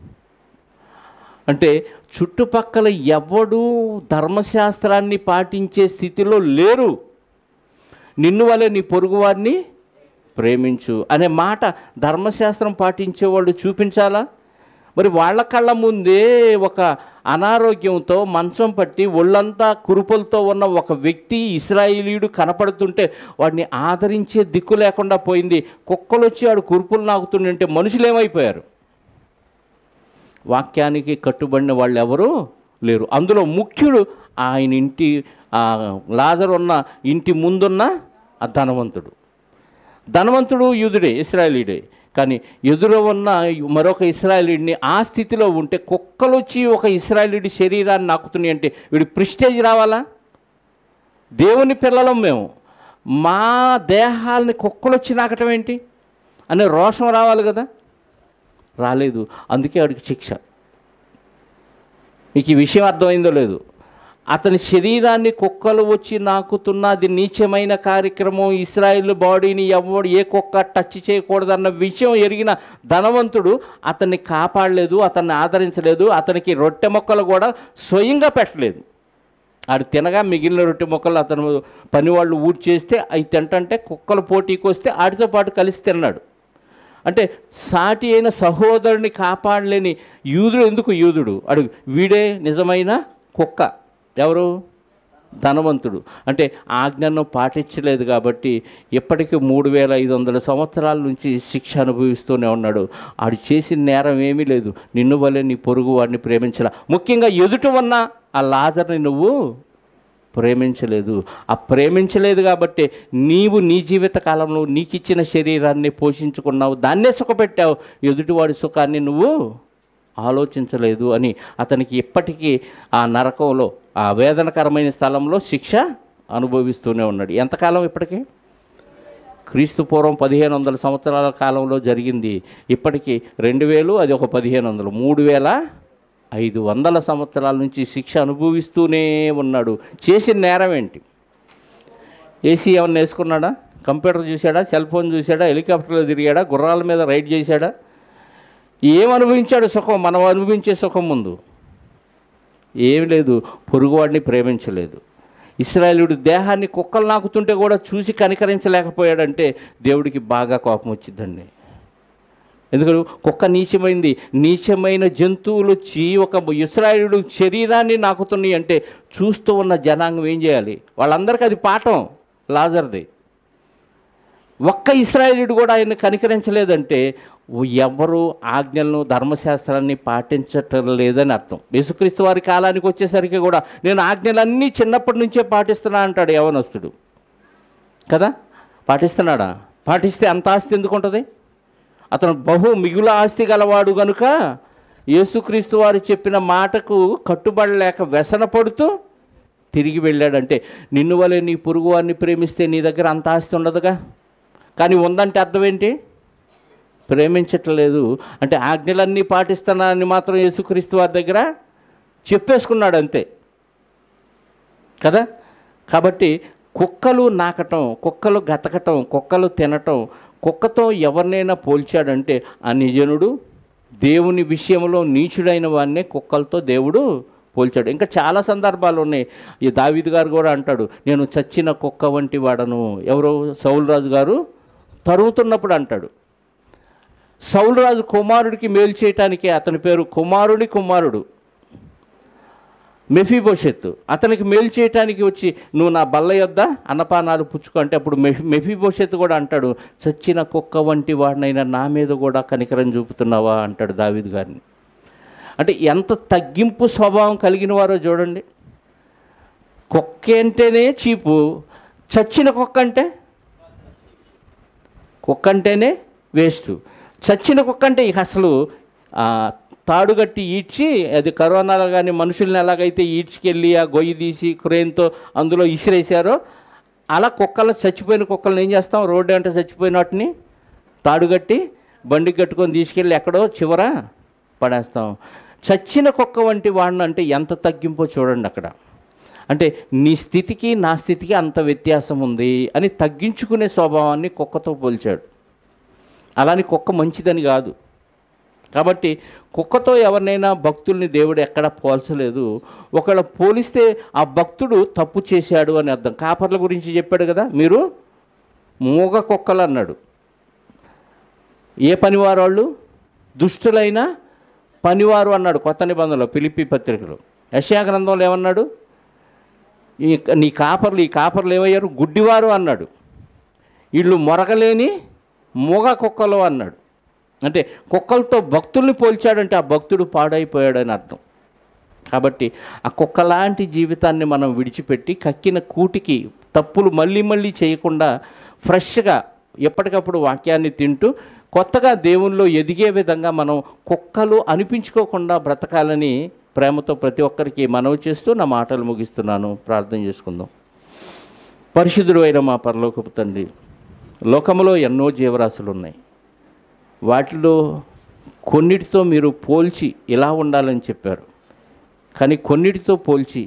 అంటే చుట్టుపక్కల ఎవడు ధర్మశాస్త్రాన్ని పాటించే స్థితిలో లేరు నిన్ను వలె నీ పొరుగువారిని ప్రేమించు అనే మాట ధర్మశాస్త్రం పాటించే వాళ్ళు చూపించాలా మరి వాళ్ళ కళ్ళ ముందే ఒక అనారోగ్యంతో మంచం పట్టి ఒళ్ళంతా కురుపులతో ఉన్న ఒక వ్యక్తి ఇస్రాయేలీయుడు కనపడుతుంటే వాడిని ఆదరించే దిక్కు లేకుండా పోయింది కుక్కలు వచ్చి వాడు కురుపులు నాకుతుంటే మనుషులు ఏమైపోయారు వాక్యానికి కట్టుబడిన వాళ్ళు ఎవరు లేరు అందులో ముఖ్యుడు ఆయన ఇంటి ఆ లాజరు ఉన్న ఇంటి ముందున్న ఆ ధనవంతుడు ధనవంతుడు యూదుడే ఇస్రాయలీడే కానీ ఎదురు ఉన్న మరొక ఇస్రాయలీడిని ఆ స్థితిలో ఉంటే కుక్కలు వచ్చి ఒక ఇస్రాయలీడి శరీరాన్ని నాకుతున్నాయి అంటే వీడి ప్రిస్టేజ్ రావాలా దేవుని పిల్లలం మేము మా దేహాలని కుక్కలు వచ్చి నాకటం ఏంటి అనే రోషం రావాలి కదా రాలేదు అందుకే వాడికి శిక్ష మీకు ఈ విషయం అర్థమైందో లేదు అతని శరీరాన్ని కుక్కలు వచ్చి నాకుతున్న అది నీచమైన కార్యక్రమం ఇస్రాయిల్ బాడీని ఎవడు ఏ కుక్క టచ్ చేయకూడదన్న విషయం ఎరిగిన ధనవంతుడు అతన్ని కాపాడలేదు అతన్ని ఆదరించలేదు అతనికి రొట్టె మొక్కలు కూడా స్వయంగా పెట్టలేదు ఆడు తినగా మిగిలిన రొట్టె మొక్కలు అతను పనివాళ్ళు ఊడి చేస్తే అవి తింటంటే కుక్కలు పోటీకి వస్తే ఆడితో పాటు కలిసి తిన్నాడు అంటే సాటి అయిన సహోదరుని కాపాడలేని యూదుడు ఎందుకు యూదుడు అడుగు వీడే నిజమైన కుక్క ఎవరు ధనవంతుడు అంటే ఆజ్ఞను పాటించలేదు కాబట్టి ఇప్పటికీ మూడు వేల ఐదు వందల సంవత్సరాల నుంచి శిక్ష అనుభవిస్తూనే ఉన్నాడు ఆడు చేసిన నేరం ఏమీ లేదు నిన్ను వల్లే నీ పొరుగు వాడిని ప్రేమించాల ముఖ్యంగా ఎదుట ఉన్న ఆ లాజర్ని నువ్వు ప్రేమించలేదు ఆ ప్రేమించలేదు కాబట్టి నీవు నీ జీవిత కాలంలో నీకు ఇచ్చిన శరీరాన్ని పోషించుకున్నావు దాన్నే సుఖపెట్టావు ఎదుటివాడి సుఖాన్ని నువ్వు ఆలోచించలేదు అని అతనికి ఇప్పటికీ ఆ నరకంలో ఆ వేదనకరమైన స్థలంలో శిక్ష అనుభవిస్తూనే ఉన్నాడు ఎంతకాలం ఇప్పటికీ క్రీస్తు పూర్వం పదిహేను వందల సంవత్సరాల కాలంలో జరిగింది ఇప్పటికీ రెండు వేలు అది ఒక పదిహేను వందలు మూడు వేల ఐదు వందల సంవత్సరాల నుంచి శిక్ష అనుభవిస్తూనే ఉన్నాడు చేసిన నేరం ఏంటి ఏసీ ఏమన్నా వేసుకున్నాడా కంప్యూటర్ చూశాడా సెల్ ఫోన్ చూశాడా హెలికాప్టర్లో తిరిగాడా గుర్రాల మీద రైడ్ చేశాడా ఏం అనుభవించాడు సుఖం మనం అనుభవించే సుఖం ముందు ఏం లేదు పొరుగువాడిని ప్రేమించలేదు ఇస్రాయేలుడు దేహాన్ని కుక్కలు నాకుతుంటే కూడా చూసి కనికరించలేకపోయాడంటే దేవుడికి బాగా కోపం వచ్చిందండి ఎందుకంటే కుక్క నీచమైంది నీచమైన జంతువులు వచ్చి ఒక ఇస్రాయేలుడు శరీరాన్ని నాకుతున్నాయి అంటే చూస్తూ ఉన్న జనాంగం ఏం చేయాలి వాళ్ళందరికీ అది పాఠం లాజర్ది ఒక్క ఇస్రాయేలుడు కూడా ఆయన కనికరించలేదంటే ఎవరు ఆజ్ఞలను ధర్మశాస్త్రాన్ని పాటించటం లేదని అర్థం యేసుక్రీస్తు వారి కాలానికి వచ్చేసరికి కూడా నేను ఆజ్ఞలన్నీ చిన్నప్పటి నుంచే పాటిస్తున్నా అంటాడు యవనస్తుడు కదా పాటిస్తున్నాడా పాటిస్తే అంత ఆస్తి ఎందుకు ఉంటుంది అతను బహు మిగుల ఆస్తి గలవాడు గనుక యేసుక్రీస్తు వారు చెప్పిన మాటకు కట్టుబడలేక వ్యసన పడుతూ తిరిగి వెళ్ళాడంటే నిన్ను వలె నీ పొరుగు వారిని ప్రేమిస్తే నీ దగ్గర అంత ఆస్తి ఉండదుగా కానీ ఉందంటే అర్థం ఏంటి ప్రేమించట్లేదు అంటే ఆజ్ఞలన్నీ పాటిస్తున్నానని మాత్రం యేసుక్రీస్తు వారి దగ్గర చెప్పేసుకున్నాడు అంతే కదా కాబట్టి కుక్కలు నాకటం కుక్కలు గతకటం కుక్కలు తినటం కుక్కతో ఎవరినైనా పోల్చాడంటే ఆ నిజనుడు దేవుని విషయంలో నీచుడైన వాడినే కుక్కలతో దేవుడు పోల్చాడు ఇంకా చాలా సందర్భాలు ఉన్నాయి ఈ దావీదు గారు కూడా అంటాడు నేను చచ్చిన కుక్క వంటి వాడను ఎవరు సౌలరాజు గారు తరుగుతున్నప్పుడు అంటాడు సౌలరాజు కుమారుడికి మేలు చేయటానికి అతని పేరు కుమారుడి కుమారుడు మెఫీబోషెత్తు అతనికి మేలు చేయటానికి వచ్చి నువ్వు నా బల్ల యొద్ద అన్నపానాలు పుచ్చుకో అంటే అప్పుడు మెఫీ మెఫీబోషెత్తు కూడా అంటాడు చచ్చిన కుక్క వంటి వాడినైనా నా మీద కూడా కనికరం చూపుతున్నావా అంటాడు దావీద్ గారిని అంటే ఎంత తగ్గింపు స్వభావం కలిగిన వారో చూడండి కుక్క అంటేనే చీపు చచ్చిన కుక్క అంటే కుక్క అంటేనే వేస్ట్ చచ్చిన కుక్క అంటే ఇక అసలు ఆ, తాడుగట్టి ఈడ్చి అది కరోనాలో కానీ మనుషుల్ని ఎలాగైతే ఈడ్చుకెళ్ళి ఆ గొయ్యి తీసి క్రేన్తో అందులో ఇసిరేసారో అలా కుక్కలు చచ్చిపోయిన కుక్కలను ఏం చేస్తాం రోడ్డు అంటే చచ్చిపోయిన వాటిని తాడుగట్టి బండి కట్టుకొని తీసుకెళ్ళి ఎక్కడో చివర పడేస్తాం చచ్చిన కుక్క వంటి వాడిని అంటే ఎంత తగ్గింపో చూడండి అక్కడ అంటే నీ స్థితికి నా స్థితికి అంత వ్యత్యాసం ఉంది అని తగ్గించుకునే స్వభావాన్ని కుక్కతో పోల్చాడు అలాని కుక్క మంచిదని కాదు కాబట్టి కుక్కతో ఎవరినైనా భక్తుల్ని దేవుడు ఎక్కడ పోల్చలేదు ఒకవేళ పోలిస్తే ఆ భక్తుడు తప్పు చేశాడు అని అర్థం కాపర్ల గురించి చెప్పాడు కదా మీరు మూగ కుక్కలు అన్నాడు ఏ పనివారు వాళ్ళు దుష్టులైన పనివారు అన్నాడు కొత్త నిబంధనలో పిలిపి పత్రికలో యశా గ్రంథంలో ఏమన్నాడు ఈ నీ కాపర్లు ఈ కాపర్లు ఏమయ్యారు గుడ్డివారు అన్నాడు వీళ్ళు మొరగలేని మూగ కుక్కలు అన్నాడు అంటే కుక్కలతో భక్తుల్ని పోల్చాడంటే ఆ భక్తుడు పాడైపోయాడని అర్థం కాబట్టి ఆ కుక్కలాంటి జీవితాన్ని మనం విడిచిపెట్టి కక్కిన కూటికి తప్పులు మళ్ళీ మళ్ళీ చేయకుండా ఫ్రెష్గా ఎప్పటికప్పుడు వాక్యాన్ని తింటూ కొత్తగా దేవుల్లో ఎదిగే విధంగా మనం కుక్కలు అనిపించుకోకుండా బ్రతకాలని ప్రేమతో ప్రతి ఒక్కరికి మనవి చేస్తూ నా మాటలు ముగిస్తున్నాను ప్రార్థన చేసుకుందాం పరిశుద్ధుడు అయిన మా పరలోకపు తండ్రి లోకంలో ఎన్నో జీవరాశులు ఉన్నాయి వాటిలో కొన్నిటితో మీరు పోల్చి ఇలా ఉండాలని చెప్పారు కానీ కొన్నిటితో పోల్చి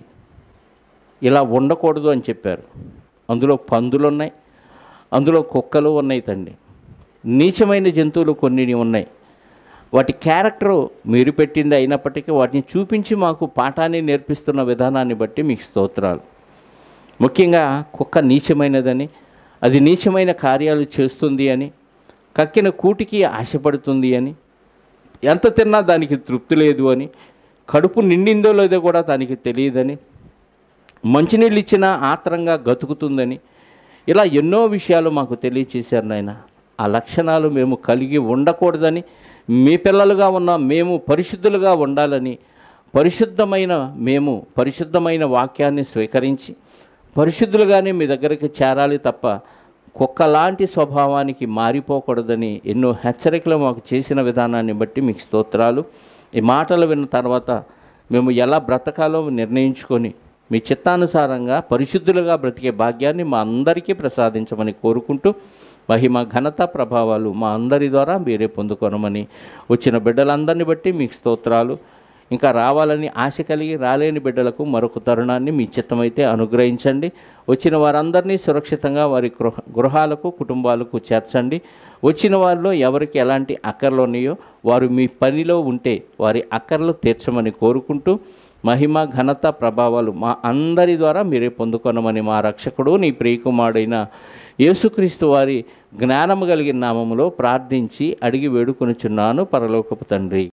ఇలా ఉండకూడదు అని చెప్పారు అందులో పందులు ఉన్నాయి అందులో కుక్కలు ఉన్నాయి తండ్రి నీచమైన జంతువులు కొన్ని ఉన్నాయి వాటి క్యారెక్టర్ మీరు పెట్టింది అయినప్పటికీ వాటిని చూపించి మాకు పాఠాన్ని నేర్పిస్తున్న విధానాన్ని బట్టి మీకు స్తోత్రాలు ముఖ్యంగా కుక్క నీచమైనదని అది నీచమైన కార్యాలు చేస్తుంది అని కక్కిన కూటికి ఆశపడుతుంది అని ఎంత తిన్నా దానికి తృప్తి లేదు అని కడుపు నిండిందో లేదో కూడా దానికి తెలియదని మంచినీళ్ళు ఇచ్చినా ఆత్రంగా గతుకుతుందని ఇలా ఎన్నో విషయాలు మాకు తెలియచేశారు నాయన ఆ లక్షణాలు మేము కలిగి ఉండకూడదని మీ పిల్లలుగా ఉన్న మేము పరిశుద్ధులుగా ఉండాలని పరిశుద్ధమైన మేము పరిశుద్ధమైన వాక్యాన్ని స్వీకరించి పరిశుద్ధులుగానే మీ దగ్గరికి చేరాలి తప్ప కుక్కలాంటి స్వభావానికి మారిపోకూడదని ఎన్నో హెచ్చరికలు మాకు చేసిన విధానాన్ని బట్టి మీకు స్తోత్రాలు ఈ మాటలు విన్న తర్వాత మేము ఎలా బ్రతకాలో నిర్ణయించుకొని మీ చిత్తానుసారంగా పరిశుద్ధులుగా బ్రతికే భాగ్యాన్ని మా అందరికీ ప్రసాదించమని కోరుకుంటూ మహిమ ఘనత ప్రభావాలు మా అందరి ద్వారా మీరే పొందుకొనమని వచ్చిన బిడ్డలందరిని బట్టి మీకు స్తోత్రాలు ఇంకా రావాలని ఆశ కలిగి రాలేని బిడ్డలకు మరొక తరుణాన్ని మీ చిత్తమైతే అనుగ్రహించండి వచ్చిన వారందరినీ సురక్షితంగా వారి గృహ గృహాలకు కుటుంబాలకు చేర్చండి వచ్చిన వారిలో ఎవరికి ఎలాంటి అక్కర్లు ఉన్నాయో వారు మీ పనిలో ఉంటే వారి అక్కర్లు తీర్చమని కోరుకుంటూ మహిమ ఘనత ప్రభావాలు మా అందరి ద్వారా మీరే పొందుకొనమని మా రక్షకుడు నీ ప్రియకుమారుడైన యేసుక్రీస్తు వారి జ్ఞానము కలిగిన నామములో ప్రార్థించి అడిగి వేడుకొనుచున్నాను పరలోకపు తండ్రి